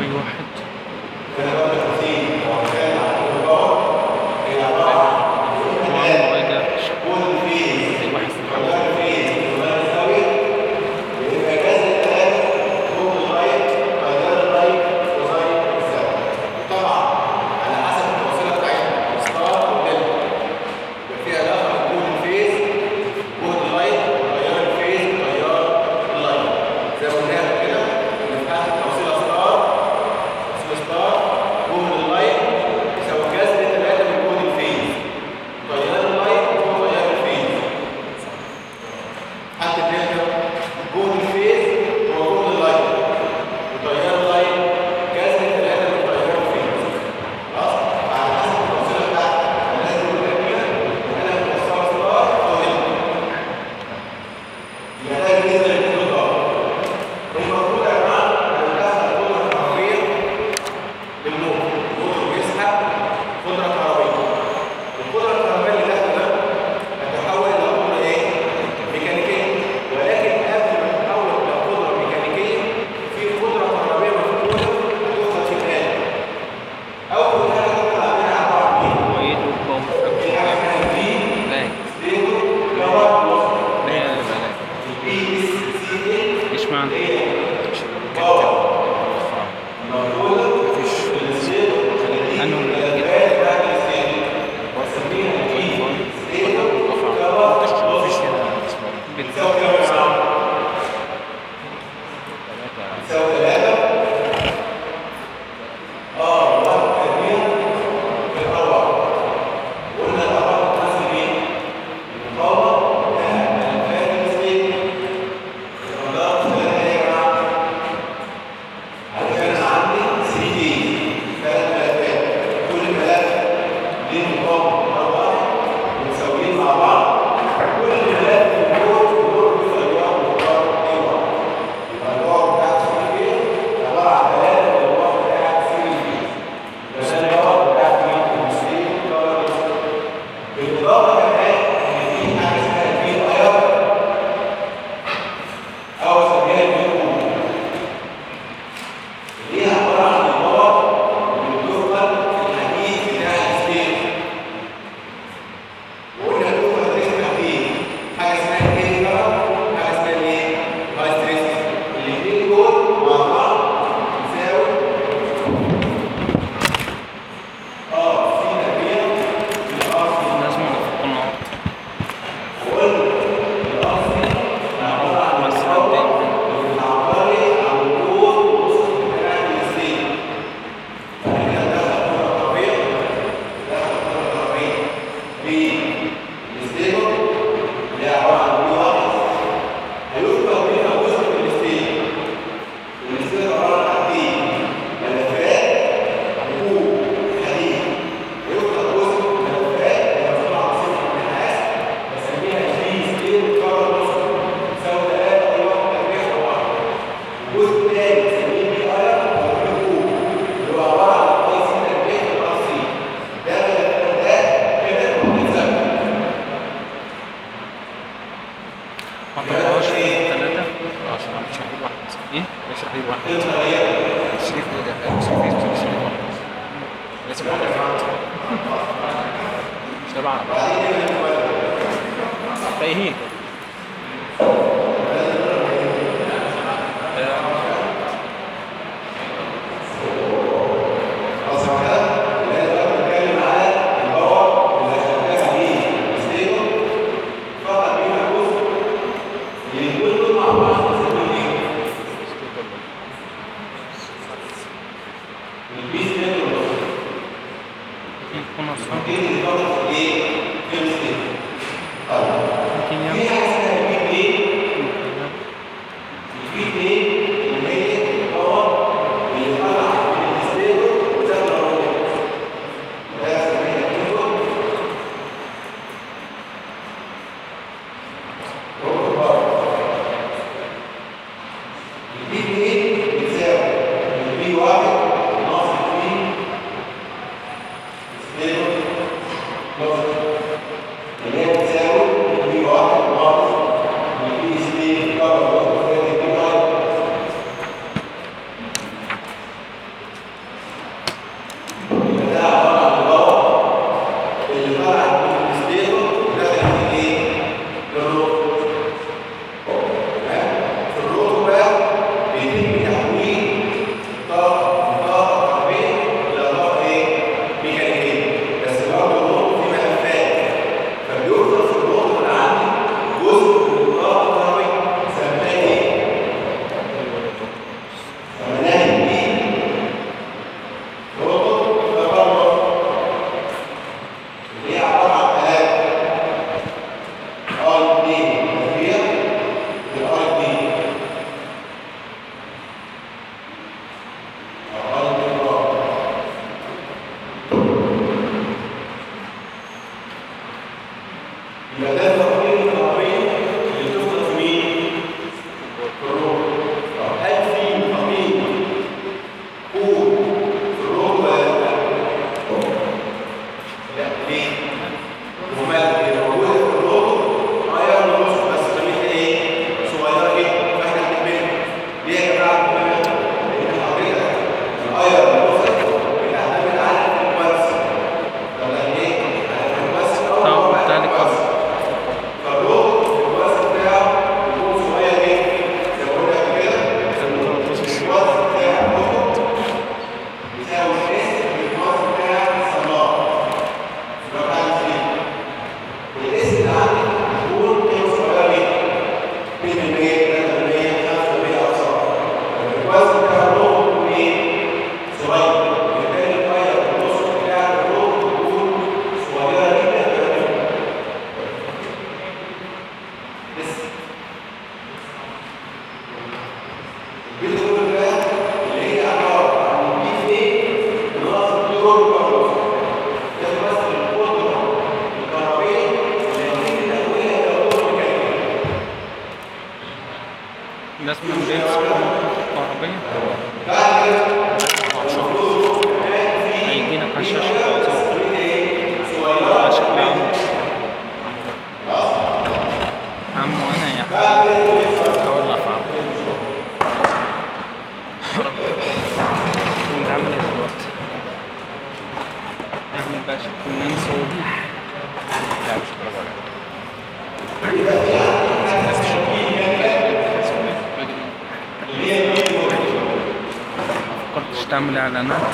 اي واحد وان اوميجا اي واحد في الحلقة زي ما قلنا كده ان في حاله توصيله ستار توصيله ستار جهد اللايت يساوي جذر 3 من جهد الفيز تيار اللايت هو تيار الفيز حتى الدلتا جهد الفيز هو جهد اللايت وتيار اللايت جذر 3 من تيار الفيز خلاص على حسب التوصيله بتاعتك انا لازم اقول كده انا موصله ستار او دلتا يبقى ده بالنسبه للجهد الضار المفروض يا جماعه ندخل قدره كهربيه للنور النور بيسحب قدره كهربيه القدره الكهربائيه اللي داخله ده هتتحول الى قدره ايه ميكانيكيه ولكن قبل ما تتحول الى قدره ميكانيكيه في قدره كهربائيه مفقوده هتدخل في الآلة اول حاجه تطلع منها عباره عن ايه وايد وبوم في حاجه اسمها في لاج ستيبل كهرباء لا لا لا البي اس سي ايه ايش معنى؟ انه علشان عندي 3 دي ثلاث ملفات كل ملف ليه مقاومه واحد متساويين مع بعض كل ملف دول دول بيساويهم مقدار اي واحد يبقى الباور بتاع 3 دي عباره عن ثلاثه من الباور بتاع 3 دي بس الباور بتاع 3 دي بالاضافه كمان ان في حاجه اسمها البي اير او اسميها البي اللي هي عباره عن الباور اللي بتدخل في الحديد بتاع الستيج وقلنا تدخل في الحديد حاجه اسمها ايه حاجه اسمها ايه هاي ستريس الاثنين دول مع بعض يساوي اه سي تربيع في الار سي لازم نحط النقط وقلنا الار سي عباره عن مثلا الباور دي. اللي بتعبري عن القوه والوسط بتاع الستيج الجزء الثاني بنسميه بي اي اللي هو عباره عن اي سي تربيه الار سي ده ده كده بنسميه ما طلعوش ثلاثة عشان مش هجيب واحد ايه؟ مش هجيب واحد شريف شريف شريف لازم واحد مش تبعنا تايهين خلاص كده لازم بقى نتكلم على الباور اللي هشتغل بيه ستيبل فقط بيها جزء الاثنين دول مع بعض بنسميهم ايه؟ البي ستيبل يكون اصلا دي اللي بتضغط في ايه؟ في الستيبل طيب ممكن في يعمل حاجه اسمها البي بي البي بي اللي هي الباور اللي طالعه من الستيبل وداخله الروبوت ده اسمها الكيبورد روبوت باور البي بي بتساوي البي واحد ناقص البي ستيبل ناقص اللي هي بتساوي البي واحد ناقص كونسول لا مش برافو عليك فكرتش تعمل اعلانات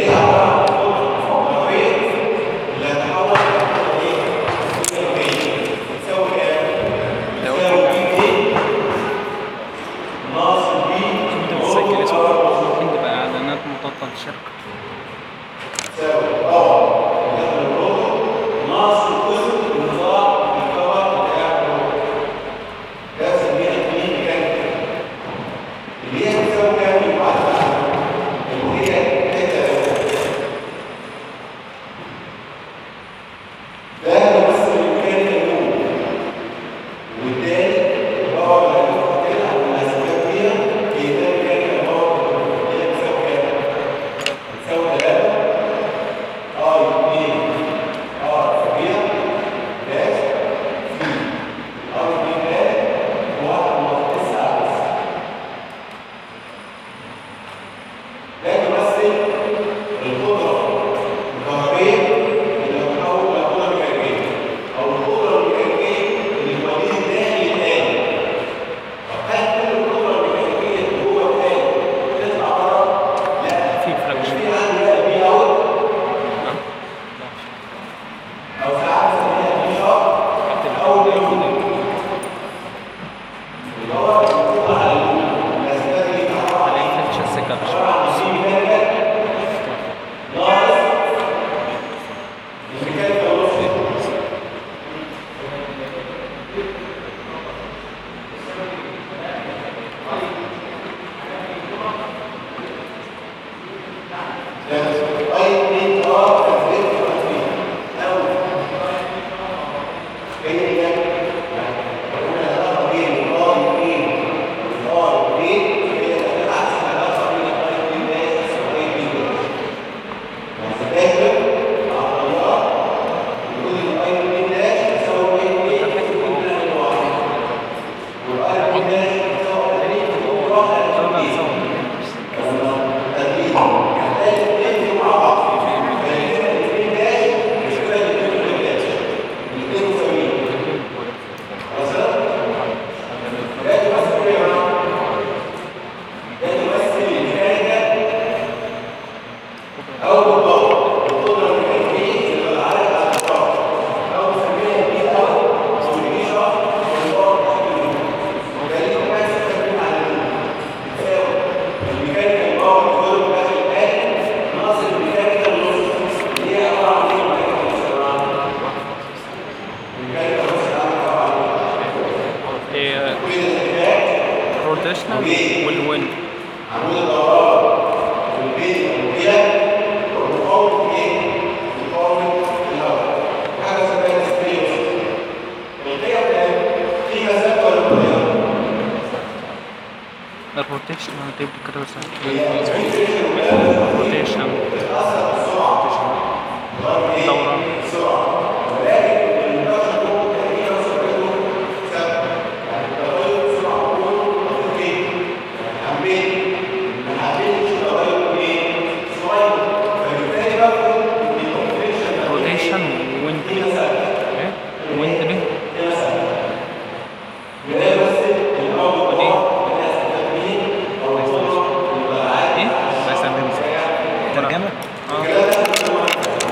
ده كنت بتسجل اسمه ممكن تبقى اعلانات مضادة للشركة في فراكشن روتيشنال والويند الروتيشن هتبقى كده بس روتيشن دورة روتيشن ويند ايه ويند ليه ودي ايه بس ترجمة اه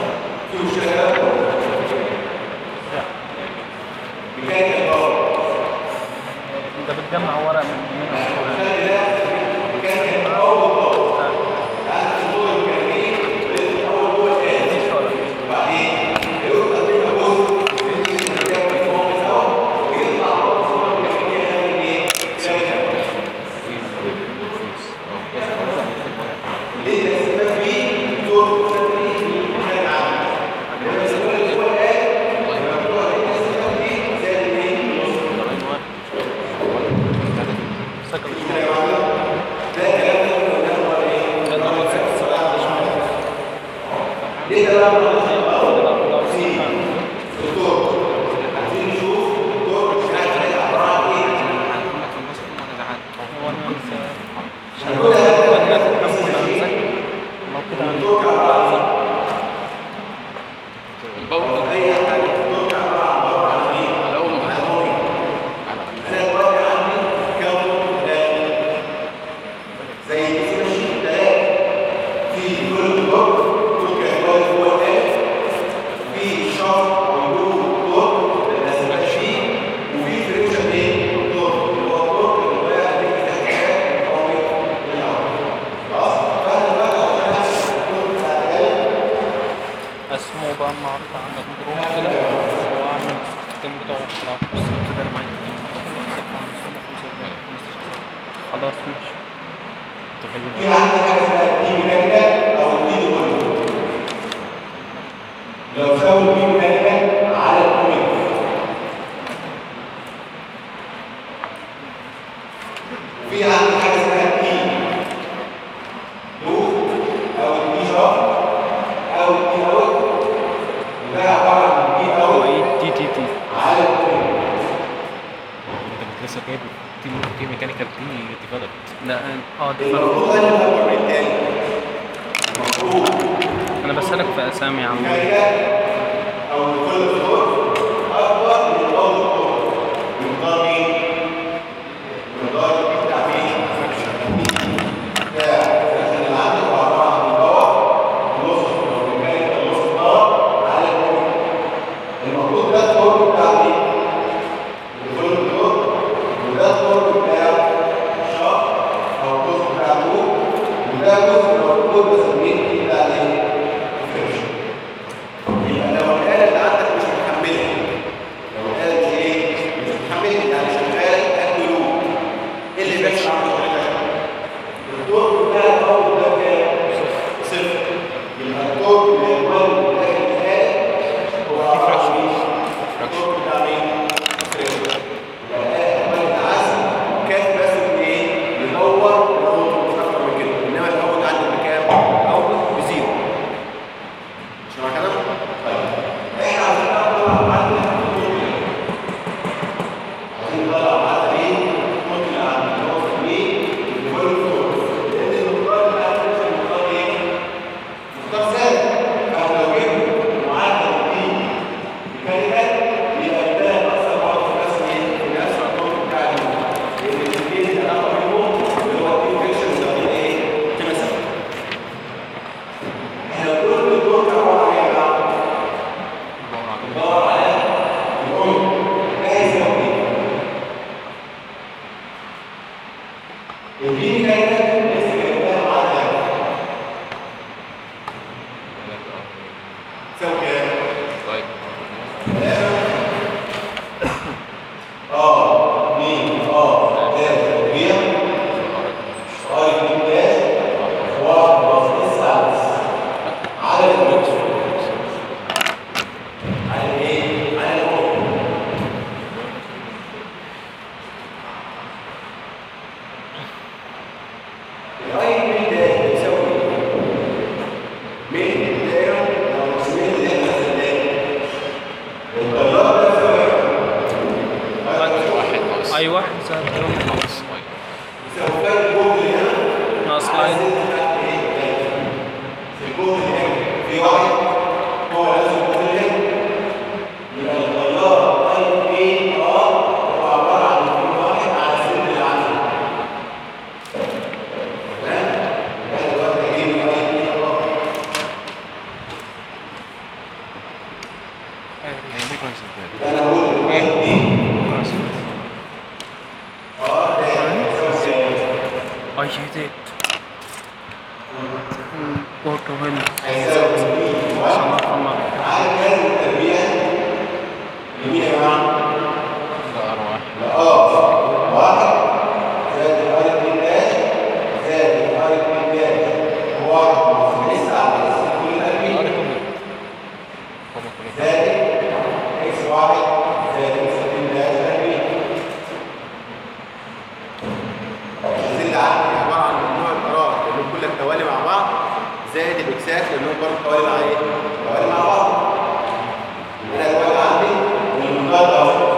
انت بتجمع ورق من من القرآن. مفيش ورق. سكر في كل دور دور كهربائي هو الثالث في شرط او دور للاسباب فيه وفي فريكشن ايه؟ دور اللي هو الدور اللي هو هيديك احتياج قوي للعرض خلاص فاحنا بقى لو انا الدور بتاع الثالث اسمه بقى النهارده عندك جروب كده واعمل السيستم بتاعه لو وصلت كده انا معايا خلاص ماشي في عندي حاجه اسمها دي ميكانيكال او دي كله لو ساوي دي ميكانيكال على الكومنت وفي عندي حاجه اسمها دي لوب او دي شارب او دي اوت وده عباره عن دي هو اوت ايه تي تي تي على الكومنت انت كنت لسه جايب تي تي ميكانيكال تي ديفلوبد لا اه المفروض ديفلوبد انا الاول التاني المفروض انا بسألك في اسامي يا عم ميكانيكال او كل دور اكبر من الاول دور مقدار مين؟ مقدار بتاع مين؟ بتاع الفريكشن اللي عندك هو عباره عن الباور نص او ميكانيكال نص باور على الكومنت المفروض ده الدور بتاع مين؟ كل دور وده الدور بتاع شهر او الجزء بتاع نور وده جزء موجود بسميه بتاع ايه؟ الفريكشن يبقى لو الآلة اللي عندك مش متحملة لو الآلة دي ايه؟ مش متحملة يعني شغال قد لوب ايه اللي بيحصل عند حضرتك؟ الدور بتاع الأول ده كام؟ صفر يبقى الدور اللي هو داخل الآلة هو عبارة عن ايه؟ الدور بتاع مين؟ فريكشن يبقى الآلة عمال تتعزم كان بس ان ايه؟ يدور الخطوط مش أكتر من كده إنما الأول عندك بكام؟ الأول بزيرو مش معنى كده؟ طيب احنا عايزين نطلع معدل الخطوط عايزين نطلع معدل ايه؟ الخطوط اللي عندنا اللي هو في ايه؟ كل الخطوط لان المقدار اللي عندنا ده مقدار ايه؟ مقدار ثابت فاحنا لو جبنا معدل دي ميكانيكال يبقى ده اكثر برضه في نفس ايه؟ في نفس الخطوط بتاع اليوم لان الاثنين اللي علاقه بينهم اللي هو الدي فيكشن ده ايه؟ قيمه ثابته احنا كل دور عباره عن ايه يا جماعه؟ ندور على الأم جاهز يومي الدين كانت لسه جايبها معانا تساوي كام؟ ثلاثة اه اثنين اه ثلاثة تربيع اه اتنين داش واحد بلس اس على اس على الوجه على ايه؟ على الأم الاي من ده بتساوي من الدائره لو رسمين الدائره نفس الدائره التيار ده بيساوي اي واحد زائد كام ناقص بيساوي فرق الجهد اللي هنا ناقص على لاين الزد بتاعت ايه؟ الجهد اللي هنا في واحد هو نفس الجهد اللي هنا يبقى التيار اي بي ار هو عباره عن في واحد على الزد اللي عندنا تمام؟ يبقى دلوقتي هجيب اي بي ار يبقى انا هقول اي بي ار ده يساوي كام؟ اي شيت بورتو هنا هيساوي بي واحد صناعة الله على كام التربيع يمين يا جماعه لا اه واحد زائد الار 2 داش زائد الار 2 داش واحد ناقص اس على اس كل تربيع زائد اكس واحد زائد اكس 2 داش تربيع الزل عندي عباره عن مجموعه ارات لانهم كلها توالي مع بعض زائد الاكسات لانهم برضه توالي مع ايه؟ توالي مع بعض انا دلوقتي عندي المنطقه ده اهو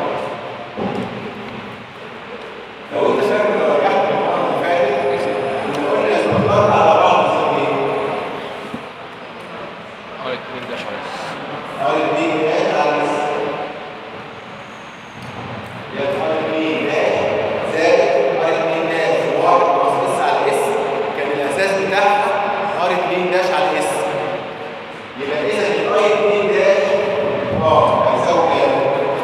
لو انت فاكر لو رجعت للمره اللي فاتت ان قلنا المنطقه على بعض بتساوي ايه؟ ار 2 داش على اس يبقى ار 2 داش زائد ار 2 داش واحد ناقص اس على اس كان الاساس بتاعها ار 2 داش على اس يبقى اذا الاي 2 داش اه هيساوي كام؟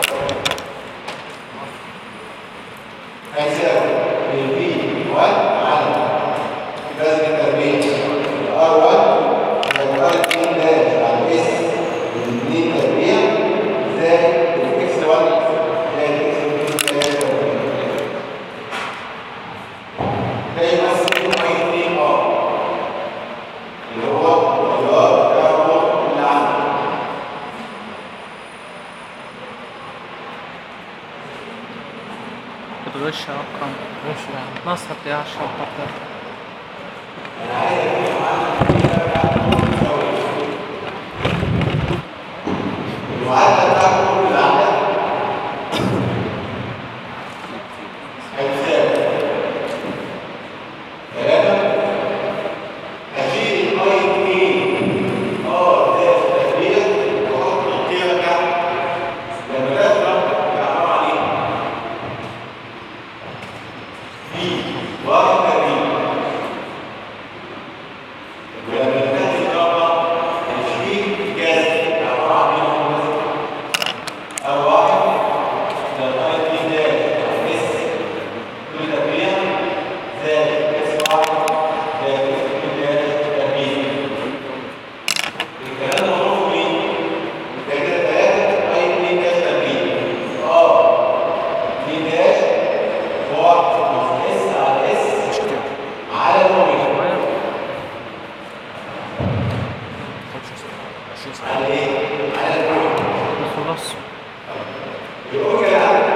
هيساوي الفي 1 على بذل التربيع الار 1 زائد ار 2 داش على اس 2 تربيع زائد الاكس 1 زائد الاكس 2 داش ده يمثل اي 2 ار اللي هو التيار بتاع النقط اللي عندك بتغش رقم غش يعني نصر بتاع الشرطة بتاعتك المعادله بتاعت النقط اللي عندك هتساوي ثلاثة هشيل الاي 2 ار داش تربيع واحط القيمة بتاعتي لما ده الرقم بيبقى عبارة عن ايه؟ في واحد تربيع ولما تنتهي الرقم هشيل جذر عبارة عن ايه؟ أو واحد ده الاي 2 داش اس كل تربيع زائد اس واحد زائد اس اتنين داش تربيع الكلام ده معروف مين؟ ده كده تلاتة اي اتنين داش تربيع اه اتنين داش واحد ناقص اس على اس مش كده على الاوميجا معايا خدش عشرين سنة على ايه؟ على الاوميجا خلاص الاوميجا اللي عندك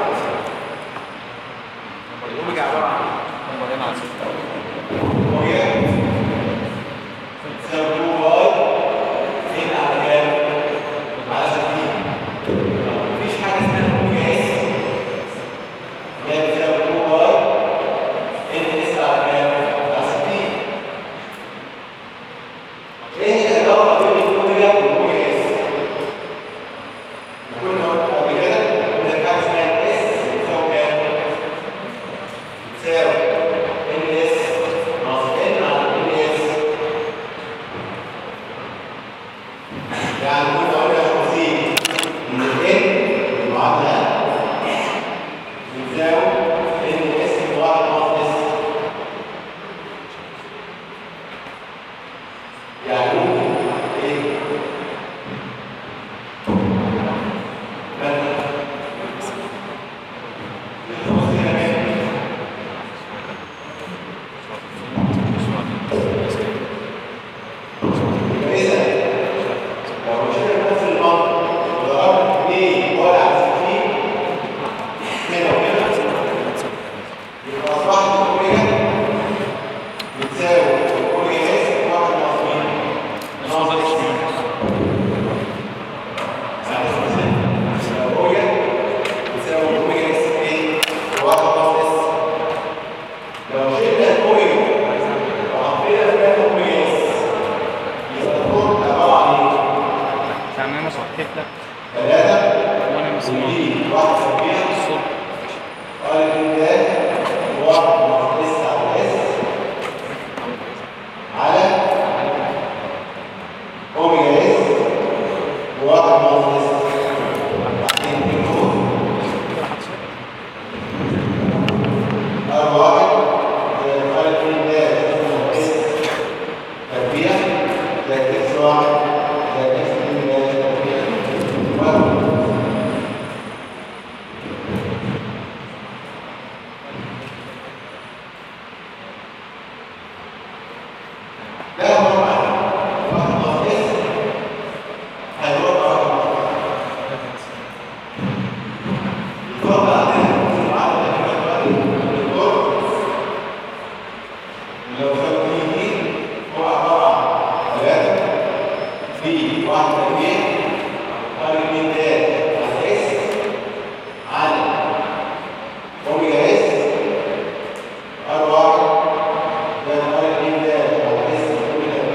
الاوميجا عبارة عن هم هنا على ستة اوميجا تساوي 2 واي هنا على كام؟ على 60 مفيش حاجة اسمها اوميجا اس هي بتساوي 2 واي ان اس على كام؟ على 60 ايه هي العلاقة بين الاوميجا والاوميجا اس؟ كنا قبل كده قلنا حاجة اسمها اس بتساوي كام؟ بتساوي ان اس ناقص ان على ان اس يعني كنا قلنا خمسين ان ان المعادلة بتساوي ان اس بواحد ناقص اس يعني ممكن ايه؟ إذا لو مشينا بنفس المنطق وضربنا 2 ولا على 60 هنا وهنا يبقى أصبحت الأوميجا بتساوي الأوميجا اس واحد ناقص مين؟ ناقص اس يعني خمسين. الأوميجا بتساوي الأوميجا اس ايه؟ واحد ناقص اس لو شلنا الأوميجا وحطينا مكان الأوميجا اس يبقى الكون عبارة عن ايه؟ يعني انا صحيت لك ثلاثة وانا مسموع ودي واحد تربيع الصبح قال الإمداد واحد ناقص اس على اس على أوميجا اس واحد ناقص اس بعدين بنقول ار واحد زائد قال الإمداد ناقص اس تربيع زائد اكس واحد زائد اكس اتنين زائد تربيع واحد ده هو معنى واحد ناقص اس هيروح واحد ناقص يفضل عندنا في المعادلة اللي احنا دلوقتي الدكتور لو سوي دي هو عبارة عن ثلاثة في واحد تربيع قال اتنين دال على اس على اوميجا اس ار واحد زائد ار اتنين دال على اس اوميجا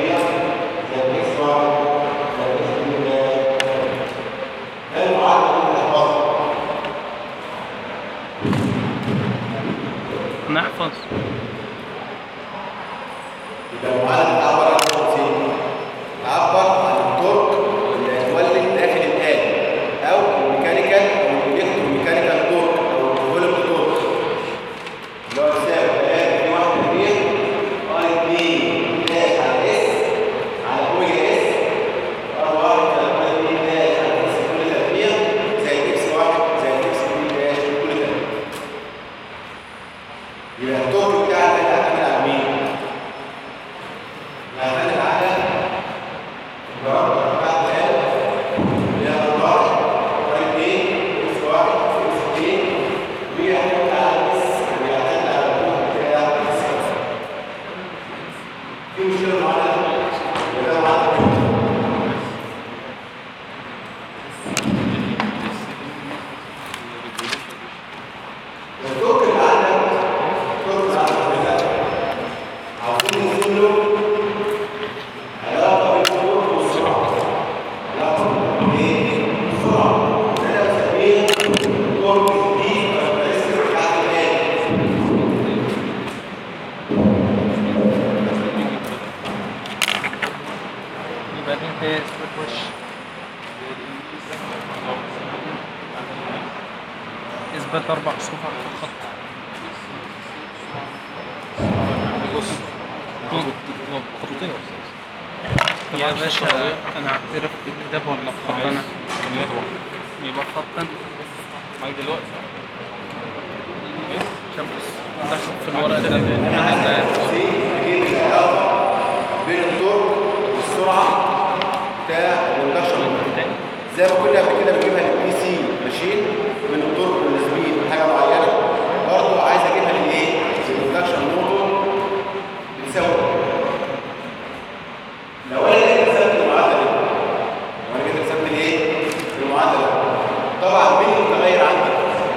هيعتمد على البرامج بتاعت الآلة اللي هي الراجل راجل ايه اكس واحد اكس اثنين ويعتمد على الاس ويعتمد على الكود بتاع الاس في مشكلة معينة وده معانا الدكتور اللي عندك الدكتور اللي عندك ده عاوزين نقول له علاقة بين الدكتور والسرعة علاقة بين السرعة ده أنا بسميه دكتور دي كاركترستيك بتاعت الآلة يبقى دي هي سبيك وش اثبات اربع صفوف على الخط بص خطوتين يا باشا انا اعترف بالكتاب ولا بخط انا يبقى خطا معاك دلوقتي شمس دخل في الورق ده أنا عايز دي أجيب العلاقة بين الدور والسرعة بتاع الاندكشن زي ما كنا قبل كده بنجيبها للبي سي ماشين من الدور والسبيد حاجة معينة برضه عايز أجيبها للإيه؟ للاندكشن موتور بتساوي لو أنا جيت رسمت المعادلة دي لو أنا جيت رسمت الإيه؟ المعادلة طبعا مين المتغير عندي؟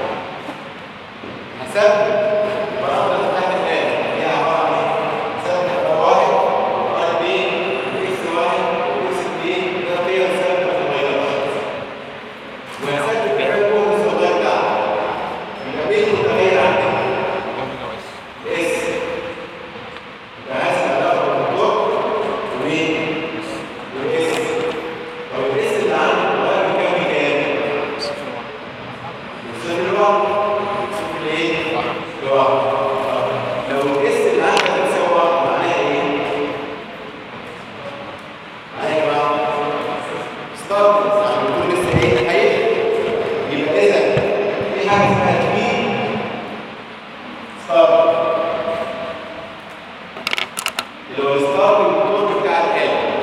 هثبت البرامج بتاعت الآلة هي عبارة عن إيه؟ هثبت رقم واحد ورقم اثنين وإكس واحد وإكس اثنين ده قيم ثابتة ما تتغيرش وهثبت كمان جهد الصغير بتاعها يبقى مين المتغير عندي؟ اس يبقى هسمع علاقة بين الدور ومين؟ والاس طب الاس اللي عندي متغير بكام بكام؟ صفر لواحد صفر لايه؟ لواحد لو الاس اللي عندك بتساوي واحد معناها ايه؟ معناها يا جماعه ستارت عشان بتقول لسه ايه؟ هيبدا يبقى اذا في حاجه اسمها بي ستارت اللي هو الستارت الموتور بتاع الاله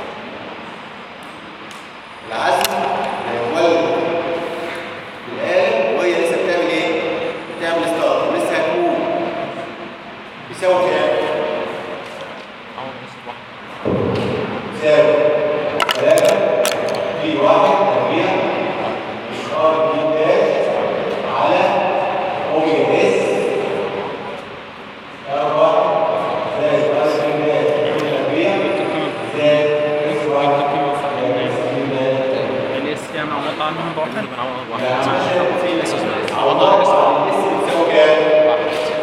العزم هيولد الآلة وهي لسه بتعمل ايه؟ بتعمل ستارت لسه هتقوم يساوي كام؟ يساوي 3 في 1 تربيع ار بي داش على اوميجا اس ار 1 زائد ار بي داش تربيع زائد اس 1 زائد اس بي داش الاس يعني عوض عنهم بواحد عوضها عن الاس بتساوي كام؟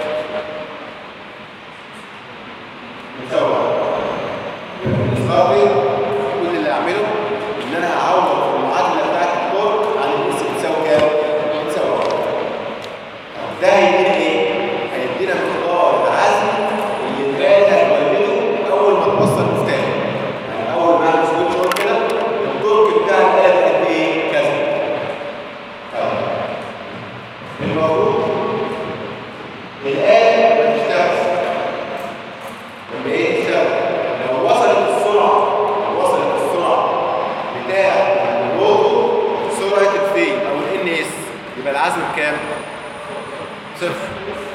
بتساوي الإصابي كل اللي أعمله إن أنا هعوض في المعادلة بتاعت الطرق عن الاس بتساوي كام؟ بتساوي واحد. ده هيدينا إيه؟ هيدينا مقدار العزم اللي الآلة هتولده أول ما توصل المفتاح. يعني أول ما أعمل سويتش أون كده الطرق بتاع الآلة قد إيه؟ كذا. طيب. المفروض الآلة ما تشتغلش لما ايه تشتغل لو وصلت السرعه لو وصلت السرعه بتاع الروتو سرعه الفي او الان اس يبقى العزم بكام؟ صفر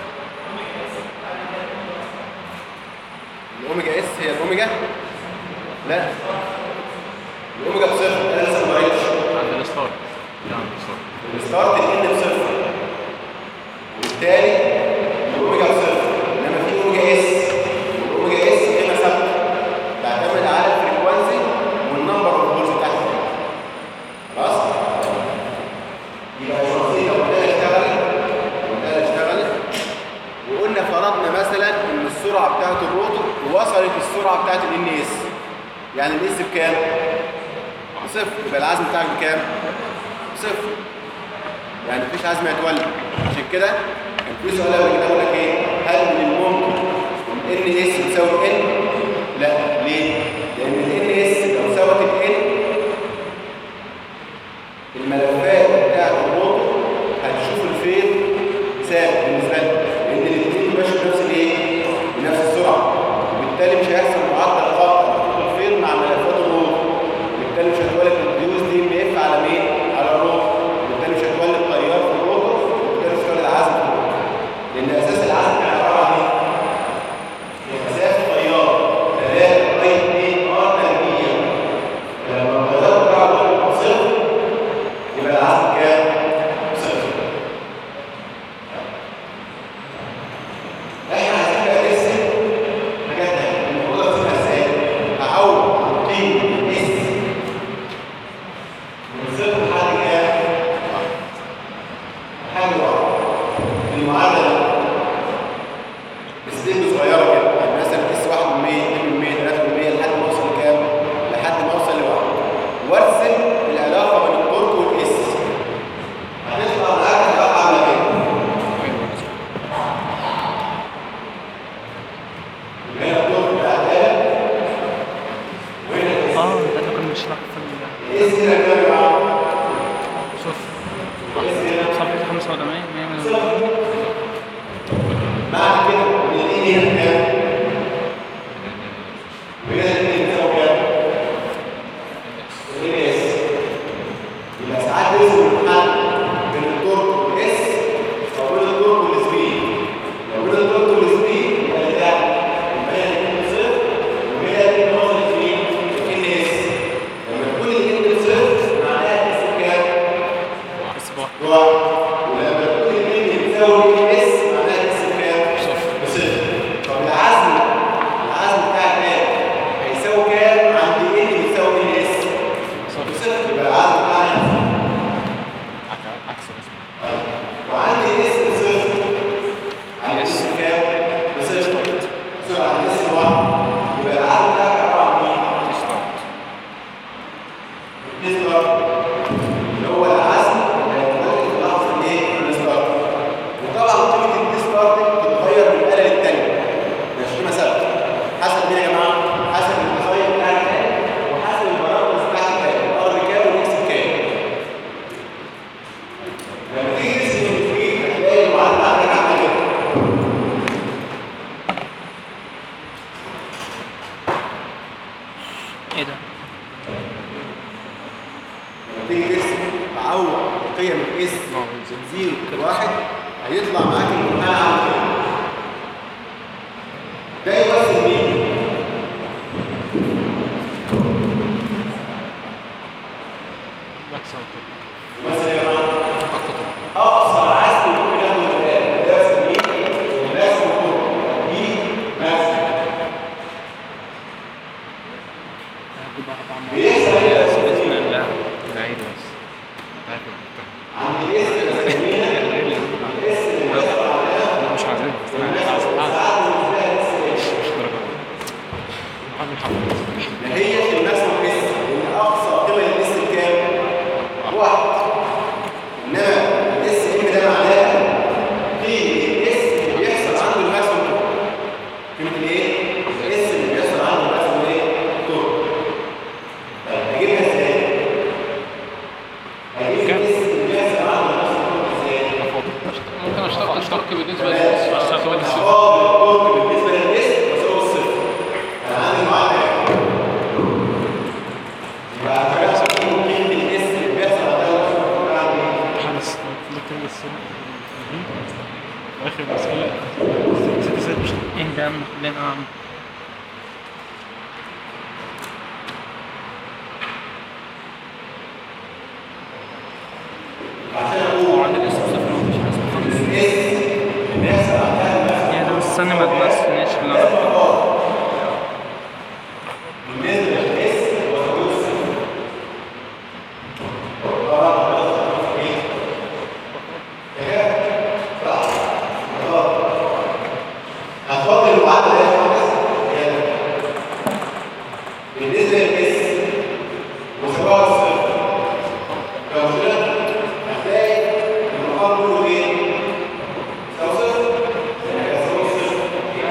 الاوميجا اس هي الاوميجا؟ لا الاوميجا بصفر انا لسه ما قريتش عند الستارت لا عند الستارت الستارت الان بصفر وبالتالي الاوميجا بصفر انما في اوميجا اس والاوميجا اس قيمه ثابته تعتمد على الفريكوانسي والنمبر اوف بولز بتاعت الفريق. خلاص يبقى الشخصيه لو الآلة اشتغلت والآلة اشتغلت وقلنا فرضنا مثلا ان السرعه بتاعت الروتور وصلت السرعه بتاعت الان اس يعني الاس بكام؟ صفر يبقى العزم بتاعك بكام؟ صفر يعني مفيش عزم هيتولد عشان كده كان في سؤال قبل كده بيقول لك ايه هل من الممكن ان اس تساوي ان لا ليه لان الان اس لو ساوت الان الملفات بتاعت الروتور هتشوف الفيل ثابت بالنسبه لها لان الاثنين ماشي بنفس الايه بنفس السرعه وبالتالي مش هيحصل معدل خط كام عند ان بتساوي ان اس صفر يبقى العزم بتاعنا عكس الاسم وعندي اس بصفر عندي اس كام بصفر بصفر عند اس واحد يبقى العزم بتاعك عباره عن مين؟ ستارت الستارت اللي هو العزم اللي هيتولد في لحظه الايه؟ الستارت وطبعا قيمه الستارت بتتغير من الاله للتانيه مش قيمه ثابته حسب مين يا جماعه؟ حسب الديزاين بتاع الآلة وحسب البرامج بتاعت الآلة الار بكام والاكس بكام لما تيجي ترسم الفريق هتلاقي المعادله عندك عامله كده ايه ده؟ لما تيجي ترسم تعوض قيم الاس من زيرو لواحد هيطلع معاك المنحنى عامل كده ده يمثل مين؟ ماكسيمم يمثل يا جماعه اقصر عزم ممكن ياخده الآلة ده اسميه ماكسيمم كور دي ماكسيمم بيحصل ايه يا أستاذ؟ بسم الله بعيد بس عارف عند الاس بسميها الاس اللي بيحصل عليها انا مش عايزين بس انا عايز ساعات بالنسبه لها اس مش درجه محمد محمد ما هيش الماكسيمم اس لان اقصى قيمه للاس بكام؟ واحد انما الاس ام ده معناه قيمه الاس اللي بيحصل عنده الماكسيمم تور قيمه الايه؟ الاس اللي بيحصل عنده الماكسيمم ايه؟ تور طيب هجيبها ازاي؟ هجيب كام؟ الاس اللي بيحصل عنده الماكسيمم تور ازاي؟ ممكن اشترك اشترك بالنسبه للناس فاضل التورك بالنسبه للاس بيساوي الصفر انا عندي معادله يبقى هتعرف قيمه الاس اللي بيحصل عندها الماكسيمم تور عندي ايه؟ حارس ممكن بس اخر مسألة ست ست مش ايه ده لين عم عشان اقول عند الاسم صفر مفيش حسب خالص الاس اللي بيحصل عندها الماكسيمم يعني ده بس استنى ما تمسنيش اللي انا بقوله. بالنسبه للاس هو تقول الصفر طبعا بيحصل ايه؟ كده صح غلط هتفضل المعادله يا باشمهندس هي بالنسبه للاس وسواء الصفر كمشكله هتلاقي المقام كله ايه؟ يساوي صفر يساوي صفر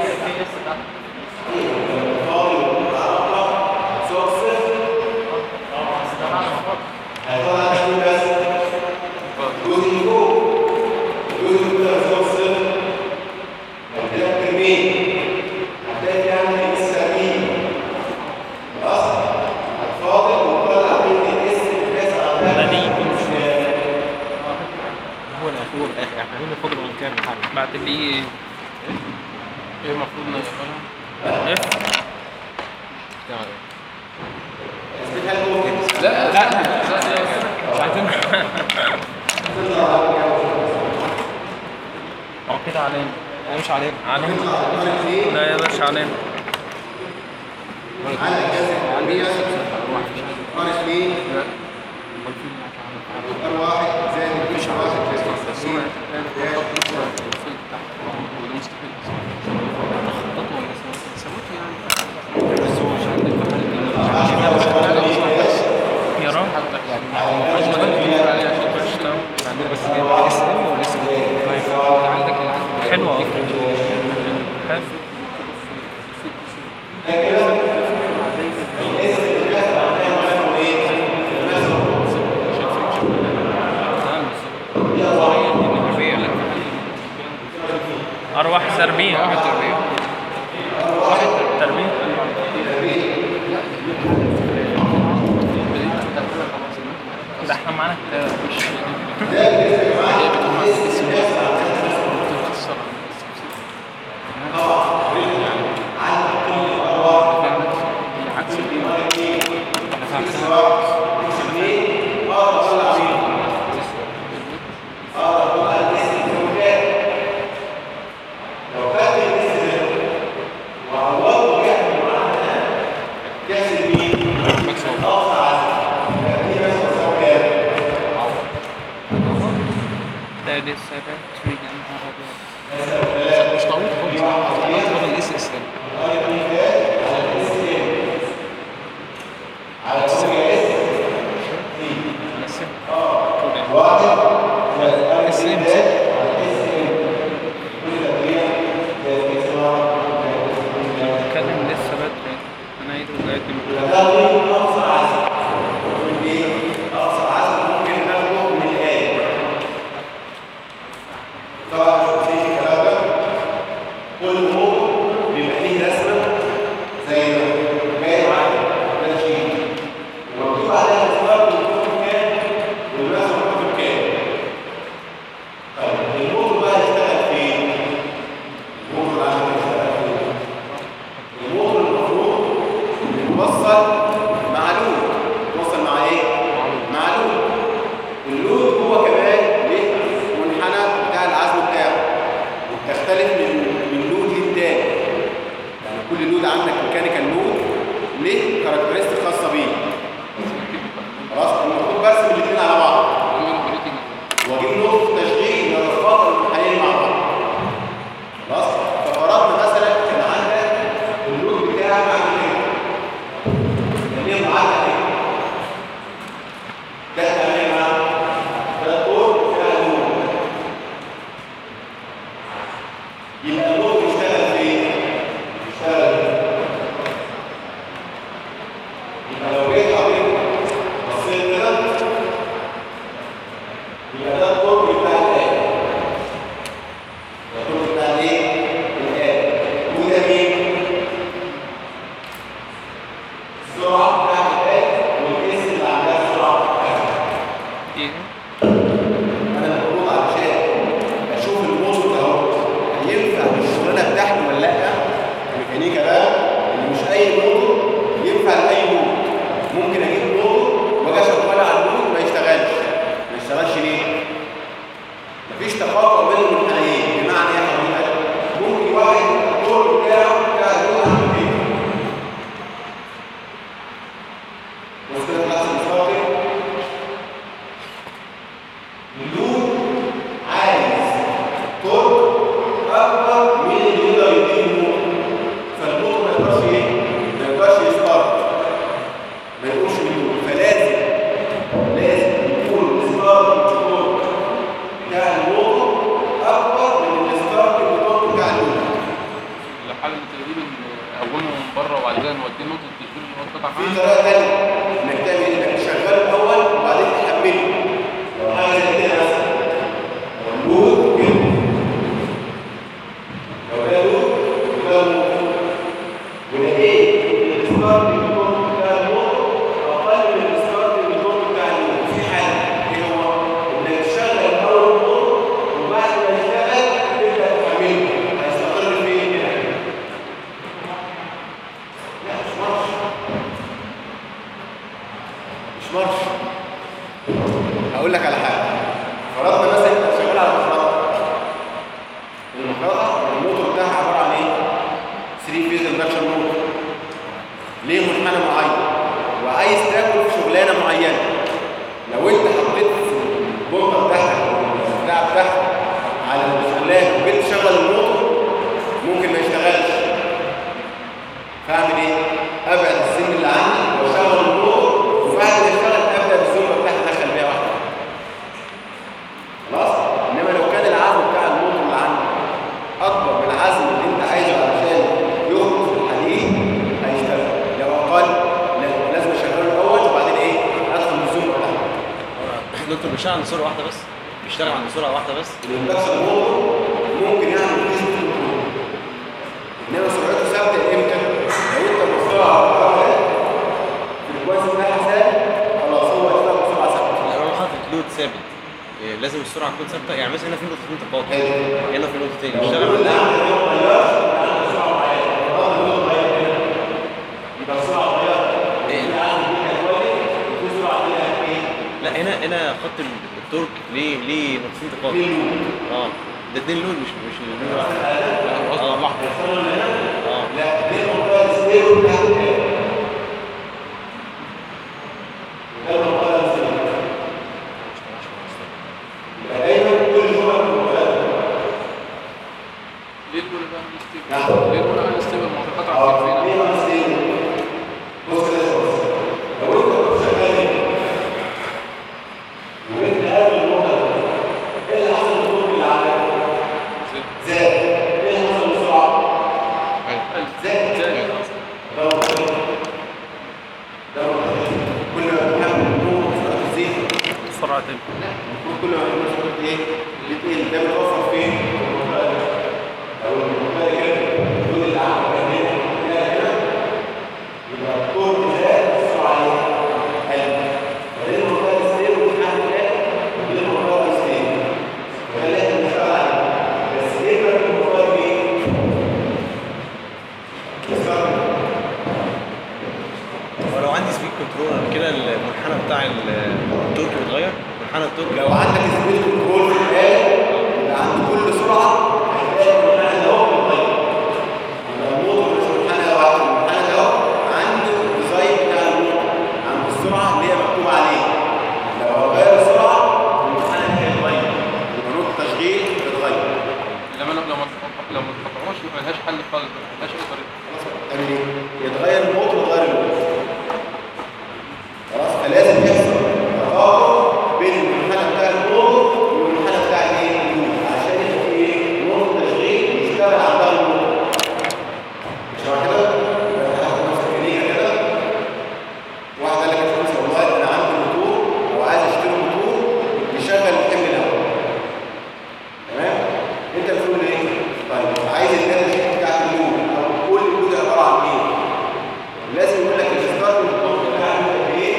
ده دي يكون هو الاخير الاخر احنا عايزين نفضل من كام محل بعد اللي ايه ايه المفروض نشتغلها اف بتاع لا لا لا مش عايزين هو كده علينا لا مش علينا علينا لا يا باشا علينا عندك كذا عندي ناقص مين؟ ار واحد زائد مفيش واحد زائد وده مستحيل خططه ولا سويته يعني بس هو مش عندي في حاله يا رب يعني عايز مدى عليه عشان مش عندنا بس جايب اس ام ولا اس عندك العدد حلوة أوي. حلو أرواح سربية واحد تربية تربية ده احنا معانا مش هي بتقوم على الاسم عكس لو خدت الاس ده وعوضته جهه معانا كاس سادس سابع في جنب أبيض مش طويل خالص اخترت بدل الاس اس ام على اس اس اس واحد اس ام بتكلم لسه بدري أنا عيد وقاعد تاخد اقصى عزم من ايه؟ اقصى عزم ممكن ناخده من الايه طبعا مش في الكلام ده كل موضوع بيبقى ليه رسمه زي ده جاي معاك ده شيء ومكتوب عليها الاسباب والكتب كام والرسم والكتب كام طيب الموضوع بقى يشتغل فين؟ الموضوع ده عشان يشتغل فين؟ الموضوع المفروض بيتوصل مع لود بيتوصل مع ايه؟ مع لود اللود هو كمان ليه منحنى بتاع العزم بتاعه وبتختلف من من لود للتاني يعني كل لود عندك ميكانيكال لود ليه كاركترستيك خاصه بيه خلاص المفروض برسم الاثنين على بعض واجيب نقطه تشغيل للرفاقه المنحنيين مع بعض خلاص ففرضنا مثلا كان عندك اللود بتاعك عامل كده كان ليه معادله كده ده تعمل معاه ده الدور بتاع اللود يبقى اللود بيشتغل فين؟ بيشتغل يبقى لو جيت حضرتك بصيت كده يبقى ده الدور بتاع الايه الدور بتاع الايه؟ الايه وده مين؟ السرعه بتاعت الايه والجسم اللي عندها السرعه بتاعتها إيه انا المفروض علشان اشوف الموتور ده اهو هينفع الشغلانه بتاعته ولا لا ميكانيكا بقى ان مش اي موتور ينفع لاي موتور ممكن اجيب موتور واجي اشغله على الموتور ما يشتغلش ما يشتغلش ليه؟ مفيش تقاطع بين المنحنيين بمعنى ايه يا حضرتك؟ ممكن واحد الدور بتاعه بتاع الموتور عامل كده بص كده في نفس المستوى اللود عايز تورك اكبر من اللي يقدر يديه الموتور فالموتور ما يقدرش ايه؟ ما يقدرش يستارت ما يقومش باللود فلازم لازم يكون الستارت تورك بتاع الموتور اكبر من الستارت تورك بتاع اللود الحل تقريبا اولهم من بره وبعد كده نوديه نقطه التشغيل اللي هو قطع في معاه طريقه ثانيه انك تعمل ايه؟ انك تشغله الاول وبعدين تحمله لو حاجه زي كده مثلا اللود كده لو ده لود وده موتور ولقيت ان الستارت موتور بتاع الموتور اقل من الستارت موتور بتاع اللود في حاجه ايه هو؟ انك تشغل الاول الموتور وبعد ما يشتغل تبدا تحمله هيستقر فين هنا؟ لا مش مارش مش مارش هقول لك على حاجه فرضنا مثلا انت شغال على مخرطه المخرطه الموتور بتاعها عباره عن ايه 3 فيز اندكشن موتور ليه منحنى معين وعايز تاكل في شغلانه معينه لو انت حطيت البومبه بتاعتك البتاع بتاعتك على الشغلانه وجيت تشغل الموتور ممكن ما يشتغلش فاعمل ايه؟ ابعد السن اللي عندي واشغل الموتور وبعد ما يشتغل ابدا الزومه بتاعتي ادخل بيها واحده خلاص؟ انما لو كان العزم بتاع الموتور اللي عندي اكبر من العزم اللي انت عايزه علشان يخرج في الحديد هيشتغل لو اقل لا- لازم اشغله الاول وبعدين ايه؟ ادخل بالزومه بتاعتي دكتور بيشتغل عند سرعه واحده بس بيشتغل عند سرعه واحده بس الاندكشن موتور ممكن يعمل نسبه كنترول انما سرعته ثابته امتى؟ لو انت بسرعه واحدة في الكويس بتاعها ثابت خلاص هو هيشتغل بسرعه ثابته لو انا حاطط لود ثابت إيه، لازم السرعه تكون ثابته يعني مثلا هنا في نقطتين تقاطع حلو هنا في نقطتين لو بيشتغل اللود عند عندك ما اتغيرش يبقى عندك سرعه معينه طالما اللود اتغير هنا يبقى السرعه اتغيرت إيه؟ اللي عندك دي كانت كويس وفي سرعه دي كانت ايه؟ لا هنا هنا خط ال- التورك ليه ليه نقطتين تقاطع في لود اه ده اتنين لود مش مش لود واحد الوصله اه لوحده اه لا دي المنطقه الستيرو بتاعت ايه؟ ده المنطقه الستيرو يبقى دايما كل جمله تاني المفروض كل ما يكون سرعه ايه بتقل ده بيتوفر فين؟ في المنطقه دي. او المنطقه دي كده دول اللي عامله هنا هنا هنا يبقى الطول زاد السرعه ايه؟ قل فدي المنطقه دي ستيل ودي حاجه تاني ودي المنطقه دي ستيل فده اللي احنا بنشتغل عليه بس ايه بقى المنطقه دي ايه؟ استخدم ولو عندي سبيد كنترولر كده المنحنى بتاع التورك بيتغير منحنى التورك لو عندك سبيد كنترول في الآلة يبقى عند كل سرعة هتلاقي المنحنى ده هو بيتغير. يبقى الموتور مش منحنى لوحده، المنحنى ده هو عنده الديزاين بتاع الموتور، عند السرعة اللي هي مكتوب عليه. لو غير السرعة المنحنى ده هيتغير. يبقى نقطة تشغيل بتتغير. لما لو ما لو ما تقطعوش ما لهاش حل خالص ما لهاش اي طريقه تعمل ايه؟ يتغير الموتور يتغير الموتور. خلاص فلازم يحصل تفاوت بين المنحنى بتاع الموتور والمنحنى بتاع الايه؟ اليوم عشان يبقى في ايه؟ نقطة تشغيل يشتغل عندها الموتور. مش معنى كده؟ يبقى هاخد نفس الكلية كده واحد قال لك يا باشمهندس والله انا عندي موتور او عايز اشتري موتور يشغل الحمل الاول. تمام؟ انت بتقول ايه؟ طيب عايز الداتا شيت بتاعت اللود او كل اللود عباره عن ايه؟ لازم يقول لك الستارت والتوب بتاع اللود ايه؟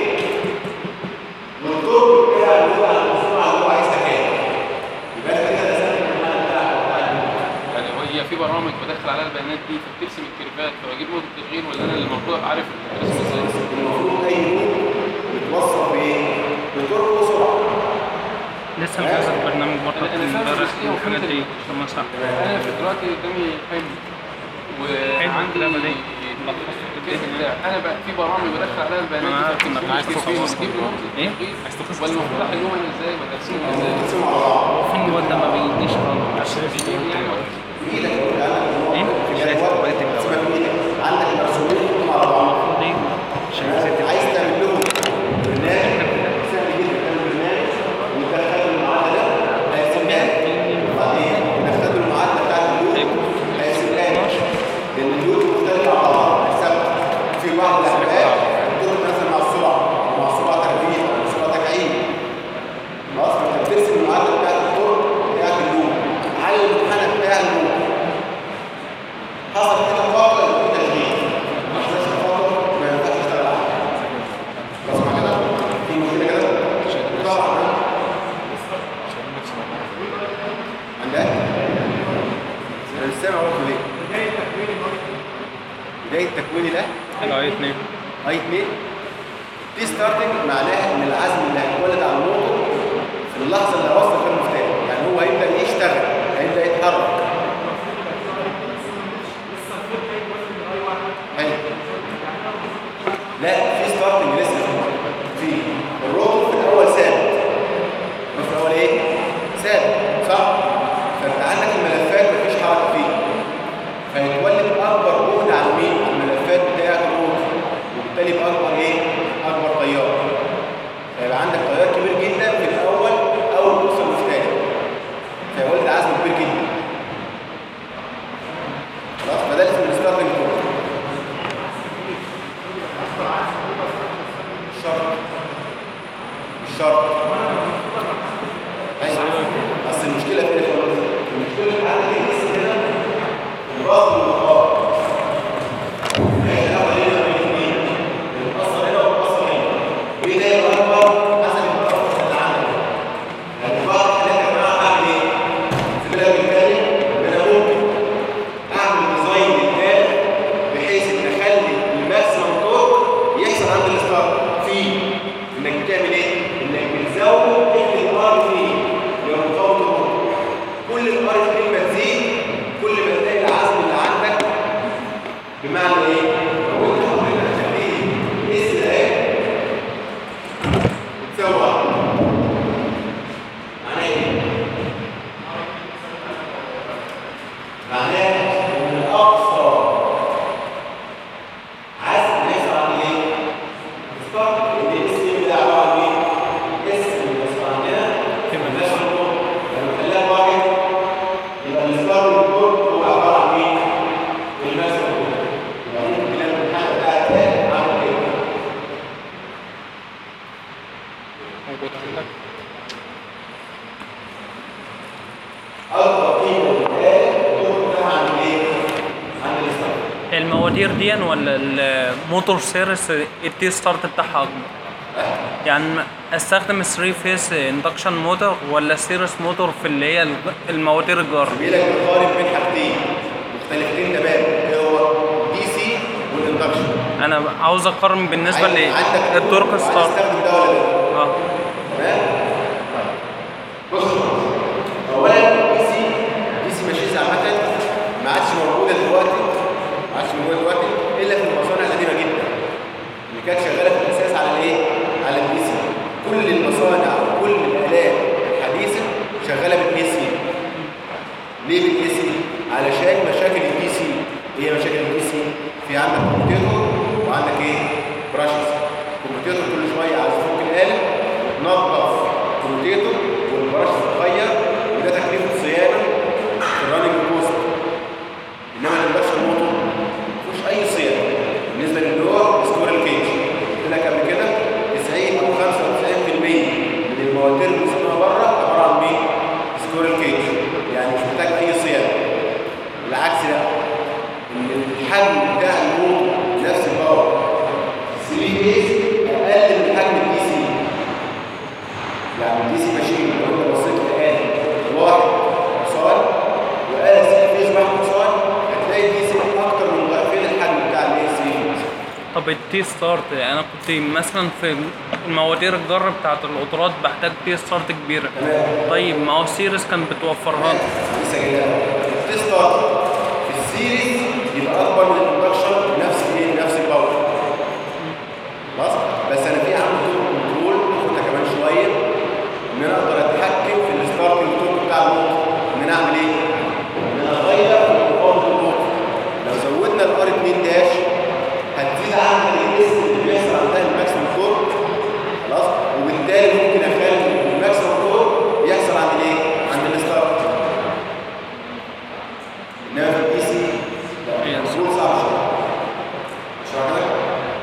والتوب بتاع اللود على السرعه اللي هو عايزها كام؟ يبقى انت كده رسمت المعنى بتاعك بتاع اللود. يعني هي في برامج بدخل عليها البيانات دي فبترسم الكيرفات فبجيب نقطه تشغيل ولا انا اللي الموضوع عارف الرسم ازاي المفروض اي لود بتوصف بايه؟ بتورك وسرعه. لسه مجهز البرنامج برضه أنا- أنا فاهم امبارح بس إيه وفهمت الحاجات دي ال- لما صح انا في دلوقتي قدامي حمل وعندي اللعبة دي. الكيرف بتاعي انا بقى في برامج بدخل عليها البيانات أنا عارف إنك عايز تخلص تجيب لي نقطه إيه؟ تشغيل عايز تخلص ولا المفروض احلهم انا ازاي ولا ارسمهم ازاي تقسموا على بعض. في المواد ده ما بيجيش خالص بايدك يقول لك إيه؟ في جدول تقسمها بايدك عندك المرسومين كلهم على بعض. المفروض ايه عشان عايز تعمل لهم برنامج سهل جدا تعمل برنامج وتدخل المعادله ده هيقسمها لك. وبعدين تدخل المعادله بتاعت اللود هيقسمها لك. لان اللود مختلف عن بعضها ثابت في بعض الاحوال الدور مثلا مع السرعه مع السرعه تربيع او السرعه تكعيب خلاص فانت بترسم المعادله بتاعت الدور بتاعت اللود على المنحنى بتاع اللود حصل كده فاقد في تشغيل ما حصلش فاقد ما ينفعش تشتغل عليه خلاص مع كده في مشكله كده طبعا عندها انا مش سامع برضه ليه بدايه تكوين ده الاي 2 اي 2 دي ستارتنج معناها ان العزم اللي هيتولد على الموتور في اللحظه اللي هيوصل فيها المفتاح يعني هو هيبدا يشتغل هيبدا يتحرك حلو لا في ستارتنج لسه في الروتور في الاول ثابت الروتور في الاول ايه؟ ثابت صح؟ فانت عندك الملفات مفيش حركه فيه فيتولد اكبر جهد على مين؟ على الملفات بتاعه الروتور وبالتالي يبقى اكبر ايه؟ اكبر تيار فيبقى عندك تيار كبير جدا في الاول اول ما توصل المفتاح فيولد عزم كبير جدا خلاص فده اسمه الستارتنج كود شرط مش شرط ايوه اصل المشكله فين يا فندم؟ المشكله في عندك لسه هنا الراس والمقام هي الاول هنا الاثنين بتتاثر هنا وبتتاثر هنا وايه ده الاكبر حسب التاثر اللي عندك يعني بعض الحالات يا جماعه اعمل ايه؟ في الكلام التالي انا ممكن اعمل ديزاين للآلة بحيث ان اخلي الماكسيمم تورك يحصل عند الستارت فيه انك بتعمل ايه؟ انك بتزود احدى الار فيه اللي هو مقاومه الموتور دي ولا الموتور سيريس التي ستارت بتاعها اكبر يعني استخدم 3 فيس اندكشن موتور ولا سيريس موتور في اللي هي المواتير الجار بيقول لك بنقارن بين حاجتين مختلفتين تماما ايه هو دي سي والاندكشن انا عاوز اقارن بالنسبه عايز- عندك للتورك عايز ستارت تستخدم ده ولا ده اه تمام بص اولا دي سي دي سي ماشينز عامه ما عادش موجوده دلوقتي ما عادش موجوده دلوقتي الا في المصانع القديمه جدا اللي كانت شغاله في الاساس على الايه؟ على الدي سي كل المصانع وكل الالات الحديثه شغاله بالاي سي ليه بالاي سي؟ علشان مشاكل الدي سي ايه مشاكل الدي سي؟ في عندك كمبيوتر وعندك ايه؟ براشز كمبيوتر كل شويه عايز تفك القالب وتنظف كمبيوتر والبراشز تتغير وده تكلفه صيانه في الراننج كوست انما الاندكشن موتور مفيهوش اي صيانه بالنسبه للي هو سكورال كيج قلت لك قبل كده 90 او 95% من المواتير اللي بنصنعها بره عباره عن مين؟ سكورال كيج يعني مش محتاج اي صيانه بالعكس لا ان الحجم بتاع الموتور نفس الباور 3 فيز اقل من حجم الدي سي يعني الدي سي ماشين لو انت بصيت لآلة واحد حصان وآلة سي فيز واحد حصان هتلاقي الدي سي اكتر من ضعفين الحجم بتاع الاي سي طب التي ستارت انا كنت مثلا في المواتير الجر بتاعت القطارات بحتاج تي ستارت كبيره طيب ما هو سيريس كان بتوفرها لي. لسه جاي لها التستر في السيريز يبقى اكبر من الاندكشن بنفس الايه نفس الباور خلاص بس انا في عندي طرق كنترول هاخدها كمان شويه ان انا اقدر اتحكم في الستارت التورك بتاع الموتور ان انا اعمل ايه؟ ان انا اغير في مقاومه الموتور لو زودنا الار 2 داش هتزيد عندي الاس اللي بيحصل عندها الماكسيمم تورك خلاص وبالتالي ممكن اخلي الماكسيمم تورك يحصل عند الايه؟ عند الستارت انما في الدي سي لا Yes. الكنترول صعب شويه اشرح لك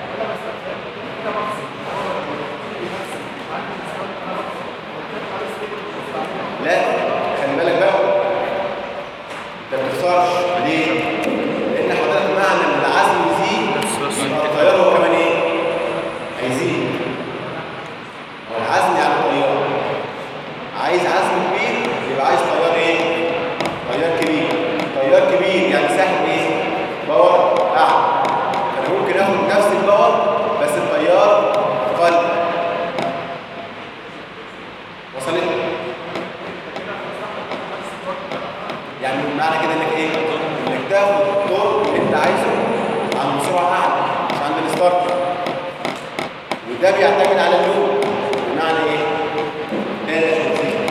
لا خلي بالك بقى انت ما بتخسرش ليه؟ لان حضرتك معنى ان العزم يزيد بس بس يبقى التيار هو كمان ايه؟ هيزيد والعزم يعني التيار عايز عزم كبير يبقى عايز تيار ايه؟ تيار كبير تيار كبير يعني سحب ايه؟ باور اعلى انا ممكن اخد نفس الباور بس التيار اقل وصلت؟ يعني معنى كده انك ايه؟ انك تاخد الطرق اللي انت عايزه عند سرعه اعلى مش عند الستارت وده بيعتمد على اللون بمعنى ايه؟ ده ده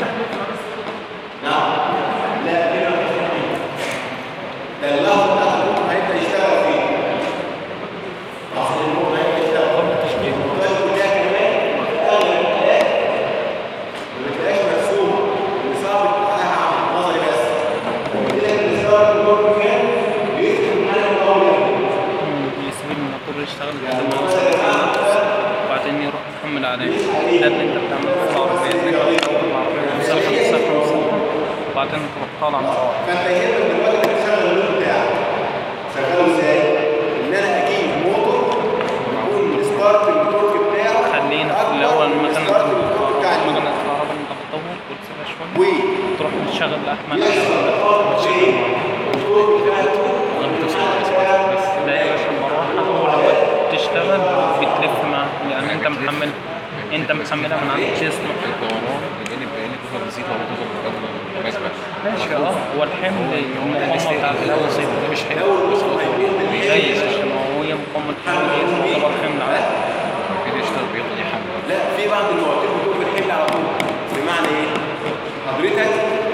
نعم لا كده مفيش تحديد. ده اللحظه بتاعت الموت هيبدا يشتغل فيه لحظه الموت هيبدا يشتغل الموتورات كلها كمان في اغلب الحالات ما بتلاقيش مرسومه اللي صعب عليها عمل نظري بس قلت لك اللي صار الموت كان بيكتب حاجه مطوله يسيب الموتور يشتغل لحد ما يوصل للنفس وبعدين يروح يحمل عليه ده اللي انت بتعمله في العربية انك تحط العربية مسافة مسافة مسافة وبعدين تروح طالع من العربية. فانت يهمك دلوقتي انك تشغل اللون بتاعك شغله ازاي؟ ان انا اجيب موتور يكون الستارت التورك بتاعه خلينا في أكبر الأول من مكنة الستارت التورك بتاع مكنة الموتور. العربية انت بتطور وتسيبها شوية و تروح تشغل الأحمد يحصل تفاضل بين التورك بتاع الموتور بس ده يا باشا المروحة أول لما تشتغل بتلف معاها يعني أنت محمل أنت محملها من عند جسمك الدوران الجانب البياني توصل بزيت ولا توصل بقدر المناسبة ماشي اه هو الحمل المقاومة بتاعت الأول ده مش حلو بس هو بيغيش عشان هو هي مقاومة الحمل هي تعتبر حمل عادي كده يشتغل بيفضل يحمل لا في بعض المواتير بتقول بالحمل على طول بمعنى ايه؟ حضرتك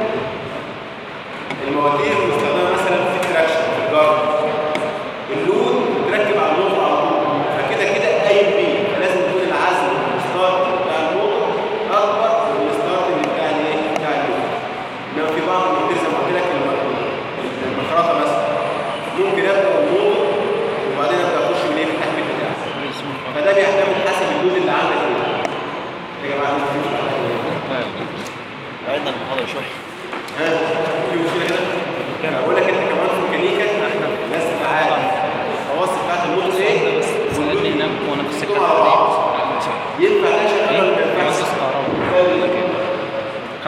المواتير المستخدمه مثلا في التراكشن في الجارد اللود متركب على الموتور على طول فكده كده قايم بيه فلازم يكون العزم الستارت بتاع الموتور اكبر من الستارت اللي بتاع الايه؟ بتاع اللود انما في بعض المواتير زي ما قلت لك الم- المخرطه مثلا ممكن ابدا الموتور وبعدين ابدا اخش من ايه في التحميل بتاعه فده بيعتمد حسب اللود اللي عندك ايه يا جماعه انتوا في مشكلة؟ بعدنا عن المحاضرة شوية ها في مشكله كده؟ انا بقول لك انت كمان في ميكانيكا ناس تعالى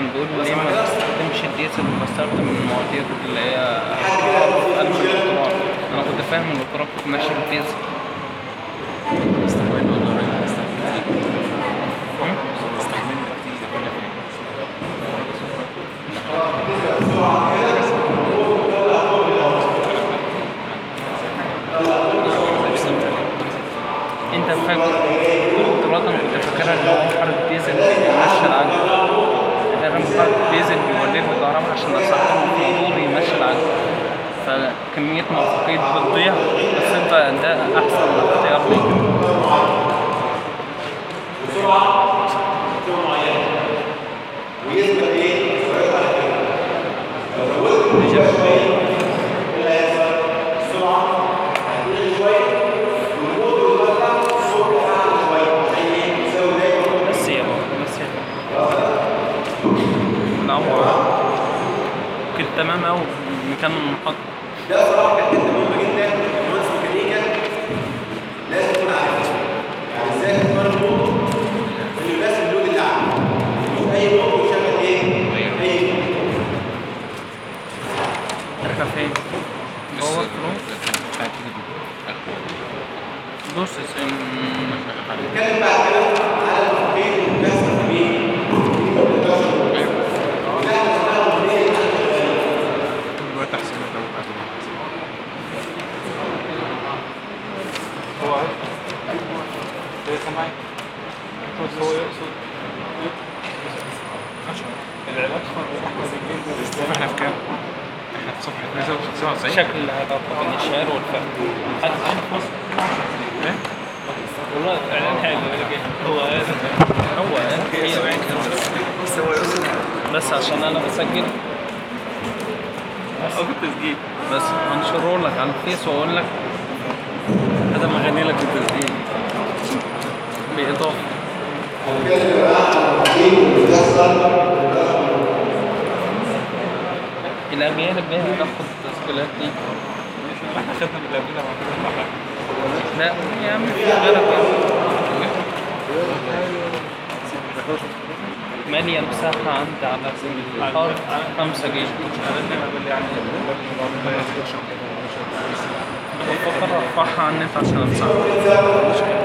كان بيقول لي ليه ما بستخدمش الديزل وبستخدم المواتير اللي هي قلب القطران انا كنت فاهم ان القطران كنت ماشي بالديزل استحملنا ولا راجل استحملنا استحملنا كتير كنا فين انت فاكر القطرات انا كنت فاكرها ان هو محرك ديزل بيمشي العجل غير محرك ديزل بيولد الكهرباء عشان استخدمه في الموتور يمشي العجل فكمية موافقية بتضيع بس انت ده احسن اختيار ليك ويثبت ايه؟ سرعته على كده. لو زودت الرجال شويه ايه اللي هيحصل؟ السرعه هتقل شويه والموتور يطلع صوت اعلى شويه زي ايه؟ يساوي دايما بس يا بابا بس يا بابا لا هو كده تمام اوي نكمل المحطة ده صراحه كانت حته مهمه جدا مهندس ميكانيكا لازم تكون عارفها يعني ازاي تختار الموتور اللي يناسب اللود اللي عندك مش اي موتور يشغل ايه؟ اي موتور احنا فين؟ بس هو بس بص اسم نتكلم بعد كده على التفكير والكسر في مين؟ لا نستخدم ايه؟ دلوقتي احسن من الاول بعد ما أحسن. بس هو يقصد العلاج احنا في كام؟ احنا في صفحة 197 شكل العلاقة بين الشعر والفن حد عارف مصر؟ ايه؟ والله اعلان حلو هو هو هي بس هو يقصد بس عشان انا بسجل او التسجيل بس هنشره لك على الفيس واقول لك هذا مغني لك التسجيل باضافه الاجيال الجايه هتاخد التسجيلات دي احنا خدنا من اللي قبلنا بعد كده صح؟ لا يا عم في غيرك مالية مساحة عندي على الحرف 5 جيجا بفكر ارفعها على النت عشان امسحها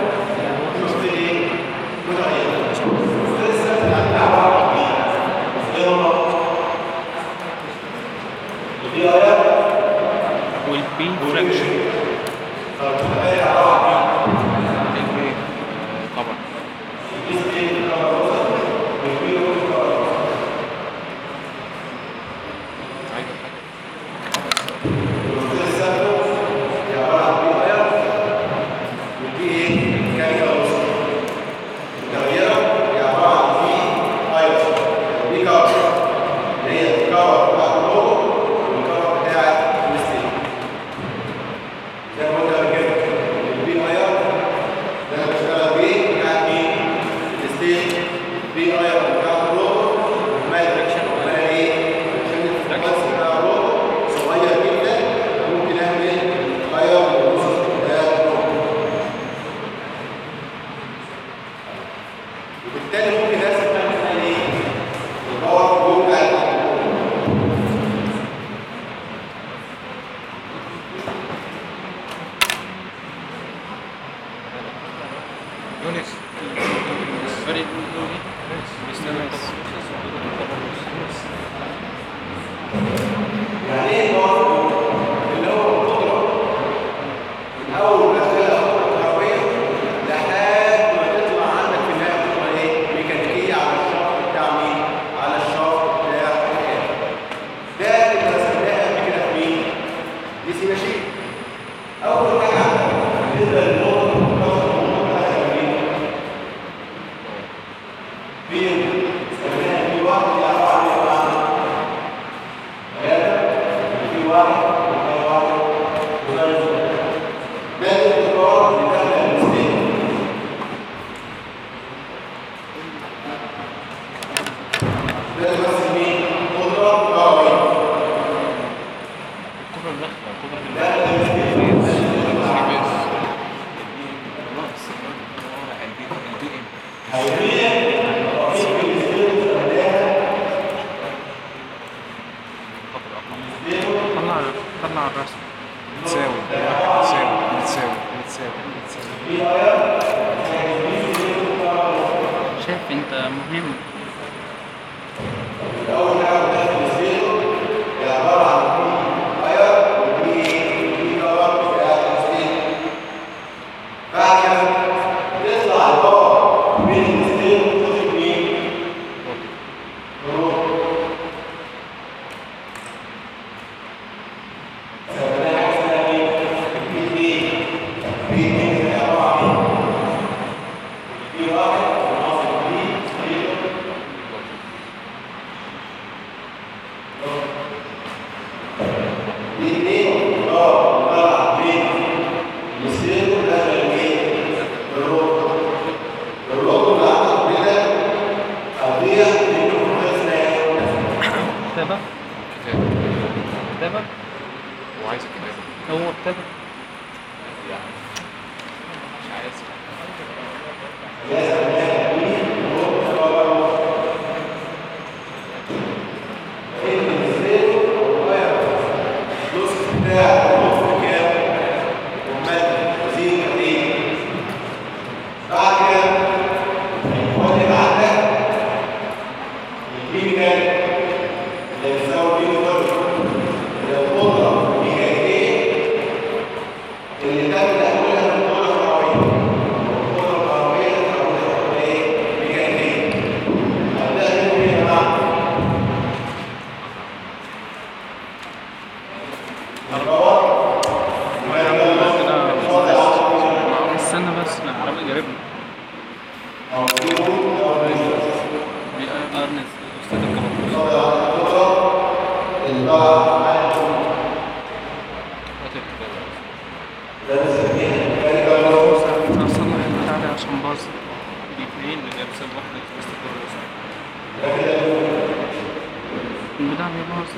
والبي فراكشن طبعا عايز حاجة ودي ايه؟ ميكانيكال وصل. متغيرة هي عبارة عن في ايرس دي كفر اللي هي الكفر بتاع اللوجو والكفر بتاع الستيل. زي ما قلت قبل كده البي اير ده انا بشتغل بيه بتاع مين؟ الستيل بي اير بتاع اللوجو وما الفريكشن وما ايه؟ عشان الفريكشن بتاع اللوجو صغير جدا ممكن اعمل غير الوسط بتاع اللوجو وبالتالي ممكن ارسم بقى مثلا ايه؟ الباور فلو بتاع يونس فريق بيستنى يعني ايه الباور فلو؟ اللي هو القدره من اول ما تشتغل القدره الكهربائيه لحد ما تطلع عندك في النهايه قدره ايه؟ ميكانيكيه على الشافت بتاع مين؟ على الشافت بتاع الكهرباء. ده اللي رسمناها قبل كده في مين؟ دي سي ماشين. اول حاجه عندك بالنسبه للموتور الموتور بتاعها مين؟ في استخدام في واحد يعرف عليه طبعا ثلاثة في واحد وفي واحد وثلاثة ده الانتقال اللي داخل المستقبل ده اللي بس مين؟ قدرة كهربائية ده المستقبل هيبين رصيد الاستخدام شايف انت مهم كتابة كتاب كتابة وعايز الكتاب هو كتابة يعني مش عايز استنى بس العربي جربني ارنس استاذ الكهرباء هات الكتاب اصلح البتاع ده عشان باظ الاثنين اللي جاب سبب واحدة في وسط الكهرباء البتاع بيبوظ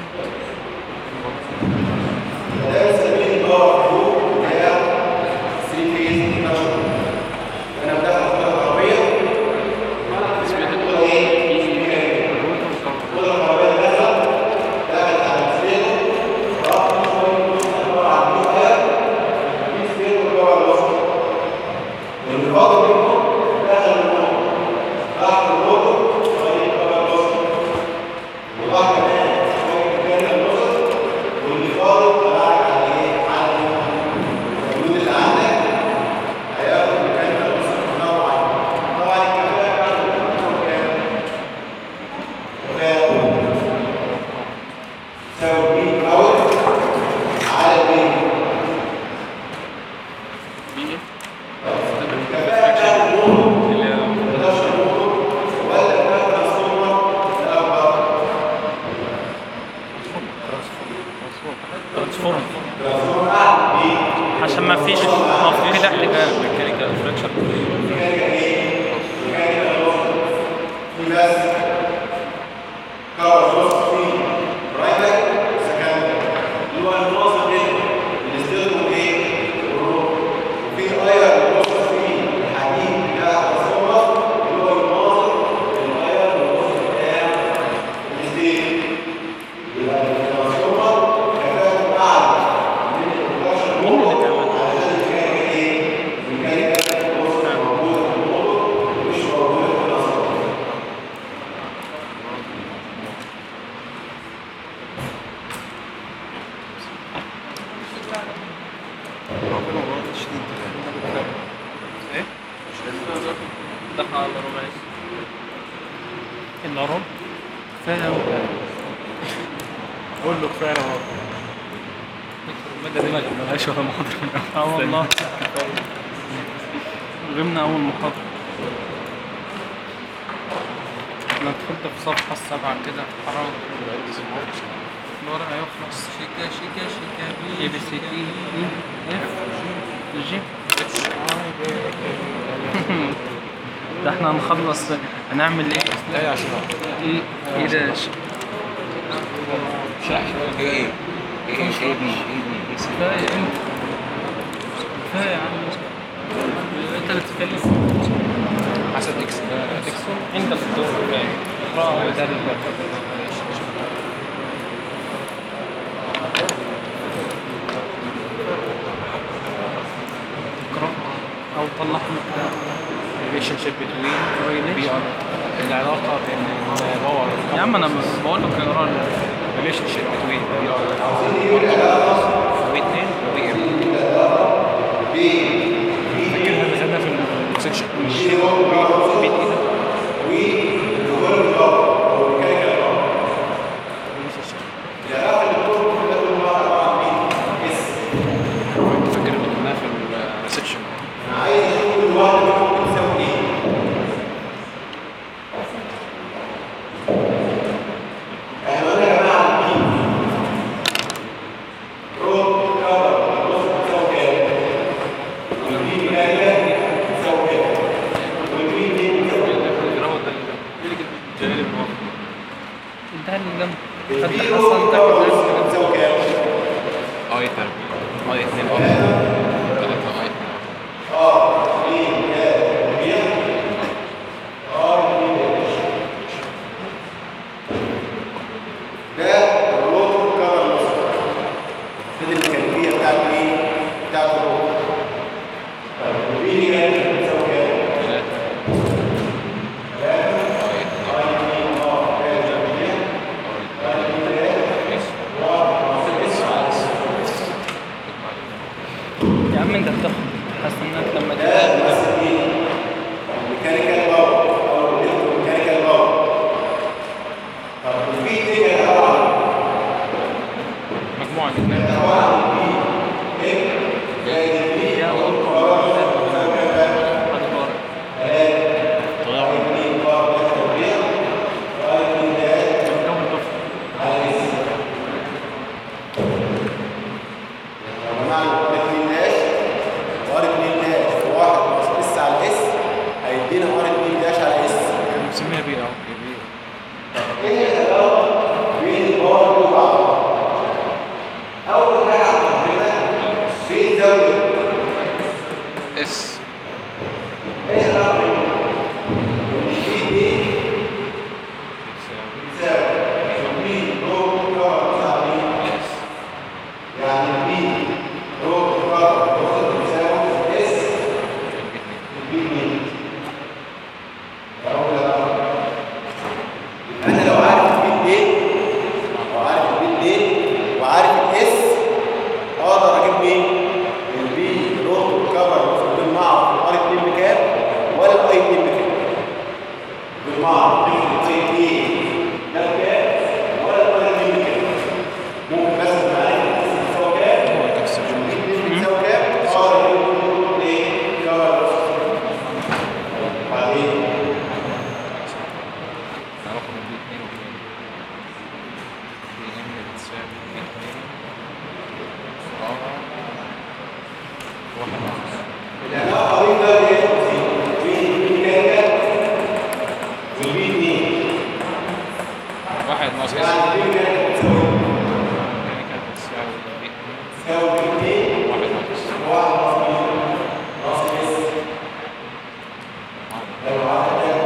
ترانسفورم عشان ما فيش ما في كده احتكاك ميكانيكا فراكشر مين اللي بيعمل ربنا ما رضيش شديد كده ايه؟ مش لازم دخل على ربع الا ربع كفايه أوي. قول له كفايه انا اهو المادة دي ما جبناهاش ولا محاضرة اه والله غبنا أول محاضرة أنا دخلت في صفحة السبعة كده حرام الورق هيخلص شيكا شيكا شيكا اي بي سي دي اي اف جي ده احنا هنخلص هنعمل ايه؟ لا يا عشان ايه ايه ده ش- ايه ايه ايه شايفني كفاية انت كفاية يا عم انت اللي بتتكلم حسب اكس ده اكس انت اللي بتقول كفاية اقرأ ده اللي اقرأ او طلع ريليشن شيب بين بي ار العلاقه بين الباور يا عم انا بقول لك اقرا لي. ريليشن شيب بين بي ار وبي 2 وبي ام فاكر هذا هذا في السكشن بي بي فاكر اللي قلناه في السكشن انتهى الجنب فتح اصلا انت في الناس اي تربيع اي 2 ار 3 اي 2 ار ده الروتور كفر نص دي الميكانيكيه بتاعت ايه؟ بتاعت الروتور طيب ودي هي بتساوي كام؟ 3 اي 2 ار يا عم انت بتاخد حسنات لما تيجي ميكانيكال باور او ميكانيكال باور طب وفي ايه يا طبعا مجموعه الاثنين يا الله معنى اتنين داش وار اتنين داش واحد ناقص اس على اس هيدينا ار اتنين داش على اس بنسميها بي ار بي ايه العلاقه بين الباور وبعض اول حاجه عندنا بين زاويه اس ايه العلاقه بين في دي بتساوي مين رو كفر بتساوي مين يعني مين رو كفر بتساوي اس بي مين اقول لك انا لو عارف البيت ليه لو عارف البيت ليه وعارف الاس اقدر اجيب مين البي روت كفر بالمعرض الار 2 بكام ولا الاي 2 بكام بالمعرض الاي ايه ده بكام ولا الاي 2 بكام ممكن بس معايا الاس بتساوي كام هو الكبسول البي 2 بتساوي كام اه الروت ايه كفر بعدين رقم بي 2 وبي ام بي ام بتساوي بي 2 ار واحد ناقص العلاقه بين ده وايه بين الميكانيكال والبي 2 واحد ناقص اس يعني البي ميكانيكال بتساوي ميكانيكال بتساوي بي 2 تساوي بي 2 واحد ناقص واحد ناقص مين؟ ناقص اس لو عدد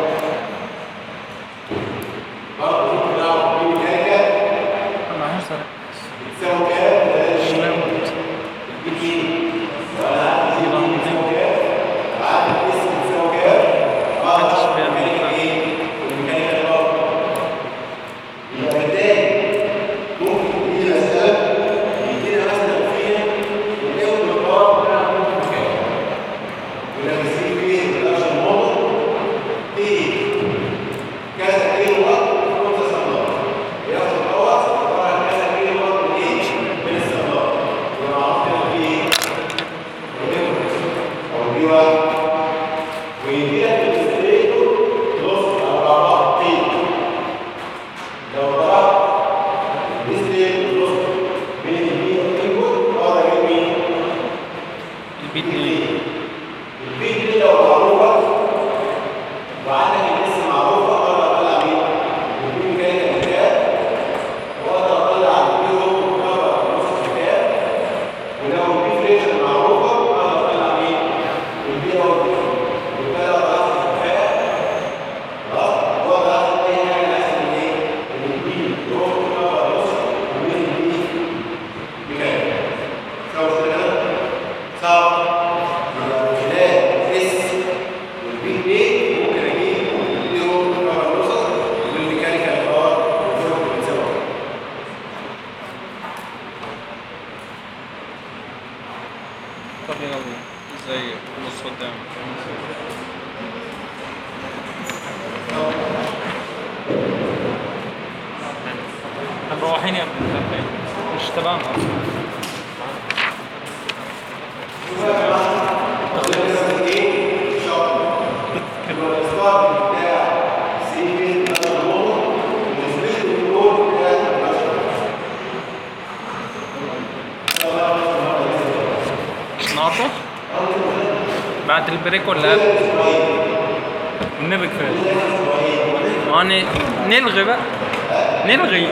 برضه ممكن اعرف بي ميكانيكال انا هوصل بتساوي كام؟ مش لاقي بلاش وقت. بي 2 وانا عارف بي 2 بتساوي كام؟ وعارف اس بتساوي كام؟ محدش اقدر بيعمل الميكانيكال ايه؟ الميكانيكال برضه يبقى بالتالي ممكن يدينا مسألة يدينا مثلا فيها الإيكو البار بتاع المكان ولابسين فيه الريدكشن موديل دي كذا كيلو وات خمسة سنتات ياخد الأوت طبعا كذا كيلو وات من إيه؟ من السنتات يبقى معروف هنا في إيه؟ الإيكو أو دي واحد ويدينا في الاستريتور نص أو أربعة طين لو ضربت نسبة النص بين البي والانبوت اقدر اجيب مين؟ البي 2 البي دي لو معروفة وعندك الاس معروفة اقدر اطلع مين؟ البي ميكانيكال بكام؟ واقدر اطلع البي روت كفر نص بكام؟ ولو البي فريشن معروفة اقدر اطلع مين؟ البي اوت وبالتالي اقدر احسب في اثنين ممكن اجيب زيرو كفر الوسط والميكانيكال ار والفرق بتساوي طب يلا ازاي نص قدام مروحين يا ابني مش تمام النهارده بعد البريك ولا قبل؟ النبي كفايه يعني نلغي بقى نلغي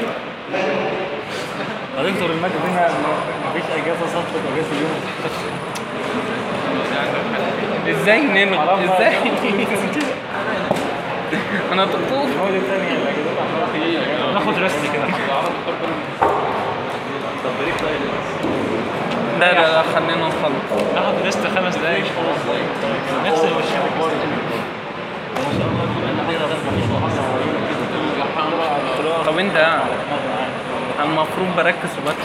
هتكتر المادة دي ما ما فيش اجازه صدفه اجازه اليوم ازاي نلغي ازاي انا دكتور هو دي الثانيه الاجازات ناخد ريست كده لا لا لا خلينا نخلص ناخد ريست خمس دقايق نغسل وشنا كويس طب انت المفروض بركز وبكتب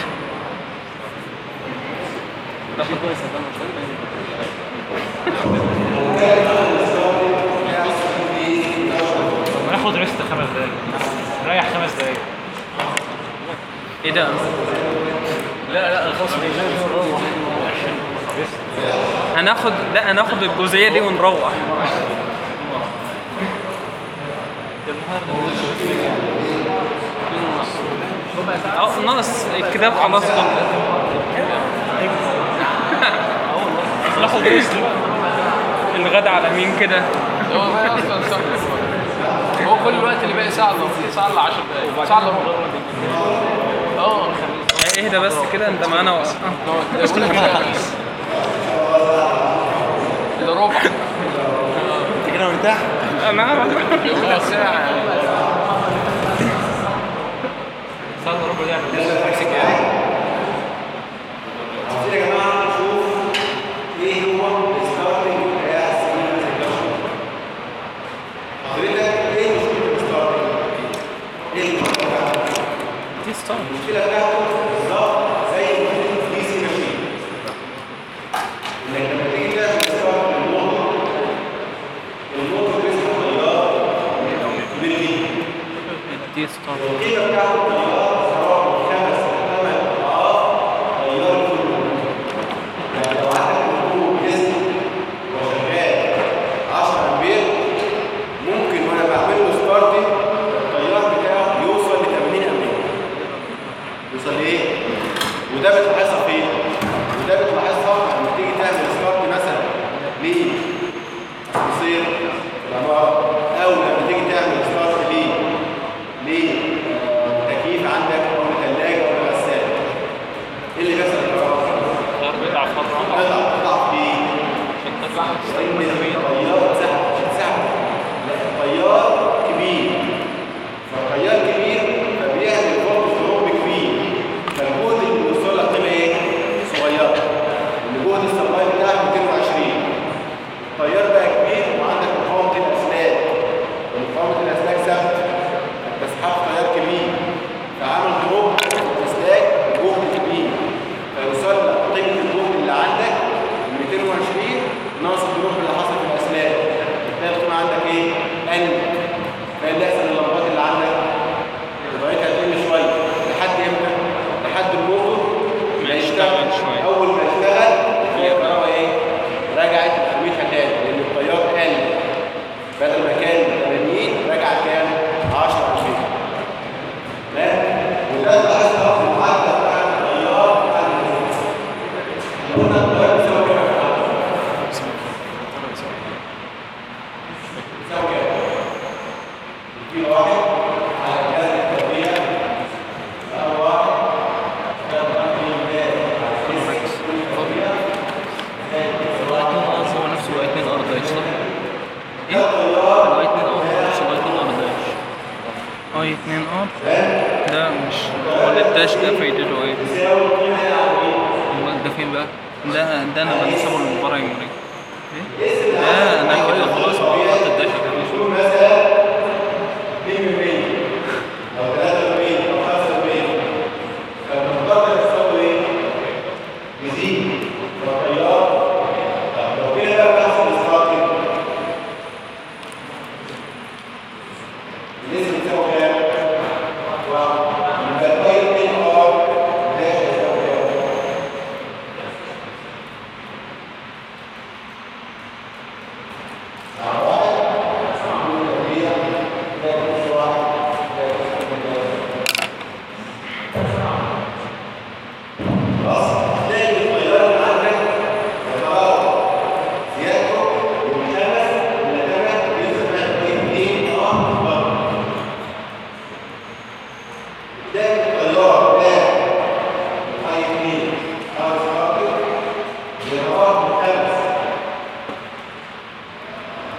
طب ناخد ريست خمس دقايق نريح خمس دقايق ايه ده لا لا خلاص نروح هناخد لا هناخد الجزئيه دي ونروح اه ناقص الكتاب خلاص خلص ناخد ريست بقى الغدا على مين كده هو ما اصلا سهل هو كل الوقت اللي باقي ساعه الا ساعه الا 10 دقايق ساعه الا ربع اه اهدى بس كده انت معانا و... هو بس كده الا ربع انت كده مرتاح؟ انا عارف. بيقولوا ساعه صار ربع ده عايزين يا جماعه نشوف ايه هو الستارتنج بتاع السيجنال سيجنال حضرتك ايه مشكله الستارتنج؟ ايه المشكله بتاعته؟ دي ستار المشكله بتاعته بالظبط زي مشكله الدي سي ماشين انك لما تيجي تعمل ستارت للموتور الموتور بيسحب تيار كبير جدا دي ستار القيمه بتاعت التيار سواء من خمس لثمان اضعاف تيار الفلوس يعني لو عندك موتور يسحب وشغال 10 امبير ممكن وانا بعمل له ستارتنج التيار بتاعه يوصل ل 80 امبير يوصل لايه؟ وده بتلاحظها فين؟ وده بتلاحظها لما تيجي تعمل ستارت مثلا لتصير العمارة أو لما تيجي تعمل ستارت ليه؟ ليه؟ آه، تكييف عندك أو ثلاجة أو غسالة إيه اللي بيحصل للكهرباء؟ بيطلع فتره تطلع تطلع فيه لأن التيار اتسحب مش اتسحب لا التيار كبير فالتيار كبير فبيعمل فولت دروب كبير فالجهد اللي بيوصل لك قيمه ايه؟ صغيره اللي جهد السبلاي بتاعك 220 التيار بقى كبير وعندك مقاومه الاسلاك ومقاومه الاسلاك ثابته انت سحبت تيار كبير فعامل دروب في الاسلاك بجهد كبير فيوصل لك قيمه الجهد اللي عندك 220 ناقص الدروب اللي حصل في الاسلاك تلاقي القيمه عندك ايه؟ قل فاللي يحصل اللمبات اللي عندك لغايه هتقل شويه لحد امتى؟ لحد الموتور ما يشتغل شوية. اول ما يشتغل هي الكهرباء ايه؟ رجعت لقيمتها تاني لان التيار قل بدل ما كان 80 رجع كام؟ 10 امبير تمام؟ وده اللي حصل في المعادله بتاعت التيار بتاع الموتور قلنا التيار بيساوي كام يا جماعه؟ بيساوي كام؟ كيلو واحد على جهاز التربية أو واحد كان رقم مال على كيس التربية هو نفسه بقى 2 ار داش صح؟ ده التيار بقى 2 ار نفسه بقى 2 ار داش اي 2 ار ده مش هو الداش ده فايدته ايه؟ بيساوي القيمة هنا على إيه؟ امال ده فين بقى؟ ده ده انا بنسبه للبرايمري ده انا كده خلاص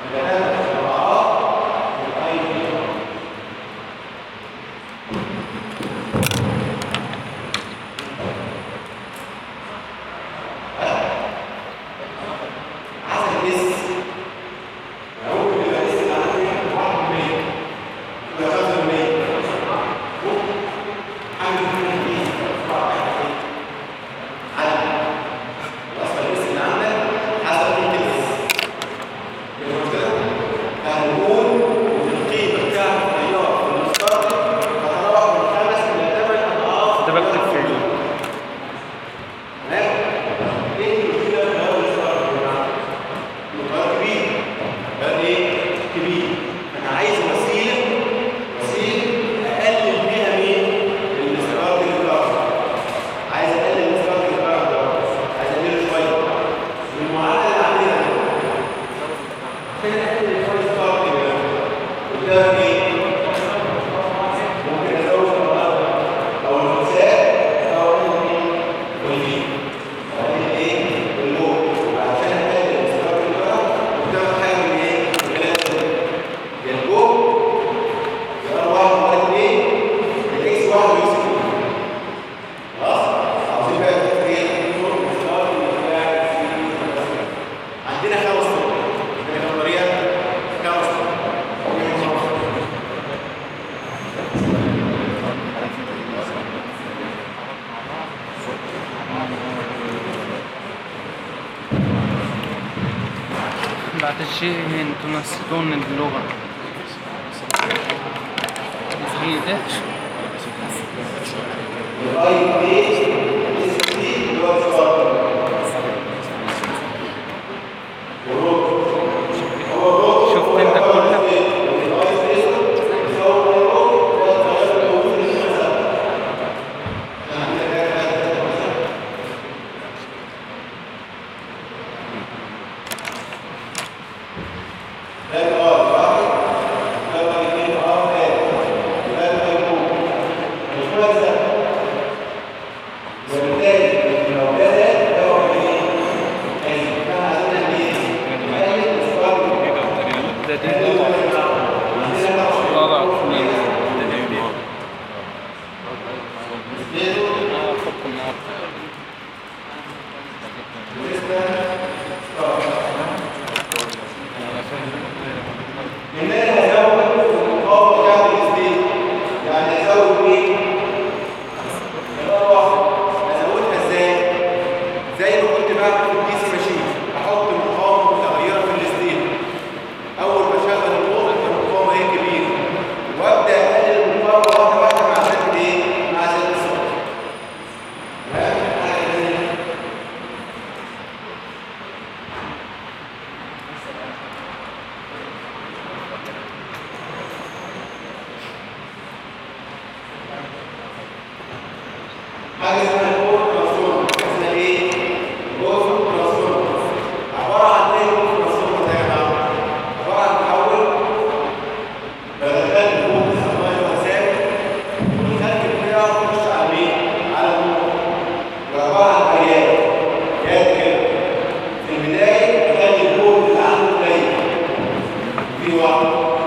ده بكتب في انا عايز وسيله وسيله اقلل بيها مين الاستقرار الكهرباء عايز اقلل الاستقرار الكهرباء عايز اقلله شويه والمعادله اللي عندنا عشان اقلل شويه الاستقرار قدام ايه ممكن ازود النهارده او المساء او والمين وبعدين ايه اللون عشان اقلل الاستقرار الكهرباء قدام حاجه من ايه من ثلاثه يا الجو يا ار واحد ولا اثنين يا اكس واحد واكس اثنين خلاص عاوزين بقى تفكير عندنا خمس طرق عندنا كم طريقه خمس طرق بعد الشيء تنسقون اللغة هي ده الاي بي اس تي اللي هو الفرق شفت انت كلها وبالتالي لو ده ده ده هو ايه؟ يعني كان عندنا ايه؟ قلل الاستقرار ده دي طبعا طلع فلان آه، خط النار ان انا هزود المقاومه بتاعت الستيت يعني هزود ايه؟ ازودها ازاي؟ زي ما كنت بعمل في الدي سي ماشين احط مقاومه متغيره في الستيت اول ما اشغل النقطه المقاومه هي كبيره وابدا اقلل المقاومه واحده واحده مع شد ايه؟ مع شد الصوت تمام؟ حاجه تانية. حاجه اسمها كور ترانسفورمر اسمها ايه؟ كور ترانسفورمر عباره عن ايه كور ترانسفورمر ده يا جماعه؟ عباره عن محول بدخل فوق السماء وثابت والخارج بتاعه بيخش على مين؟ على النور وعباره عن ايات ايات كده في البدايه بخلي الكور اللي عنده قليل في واحد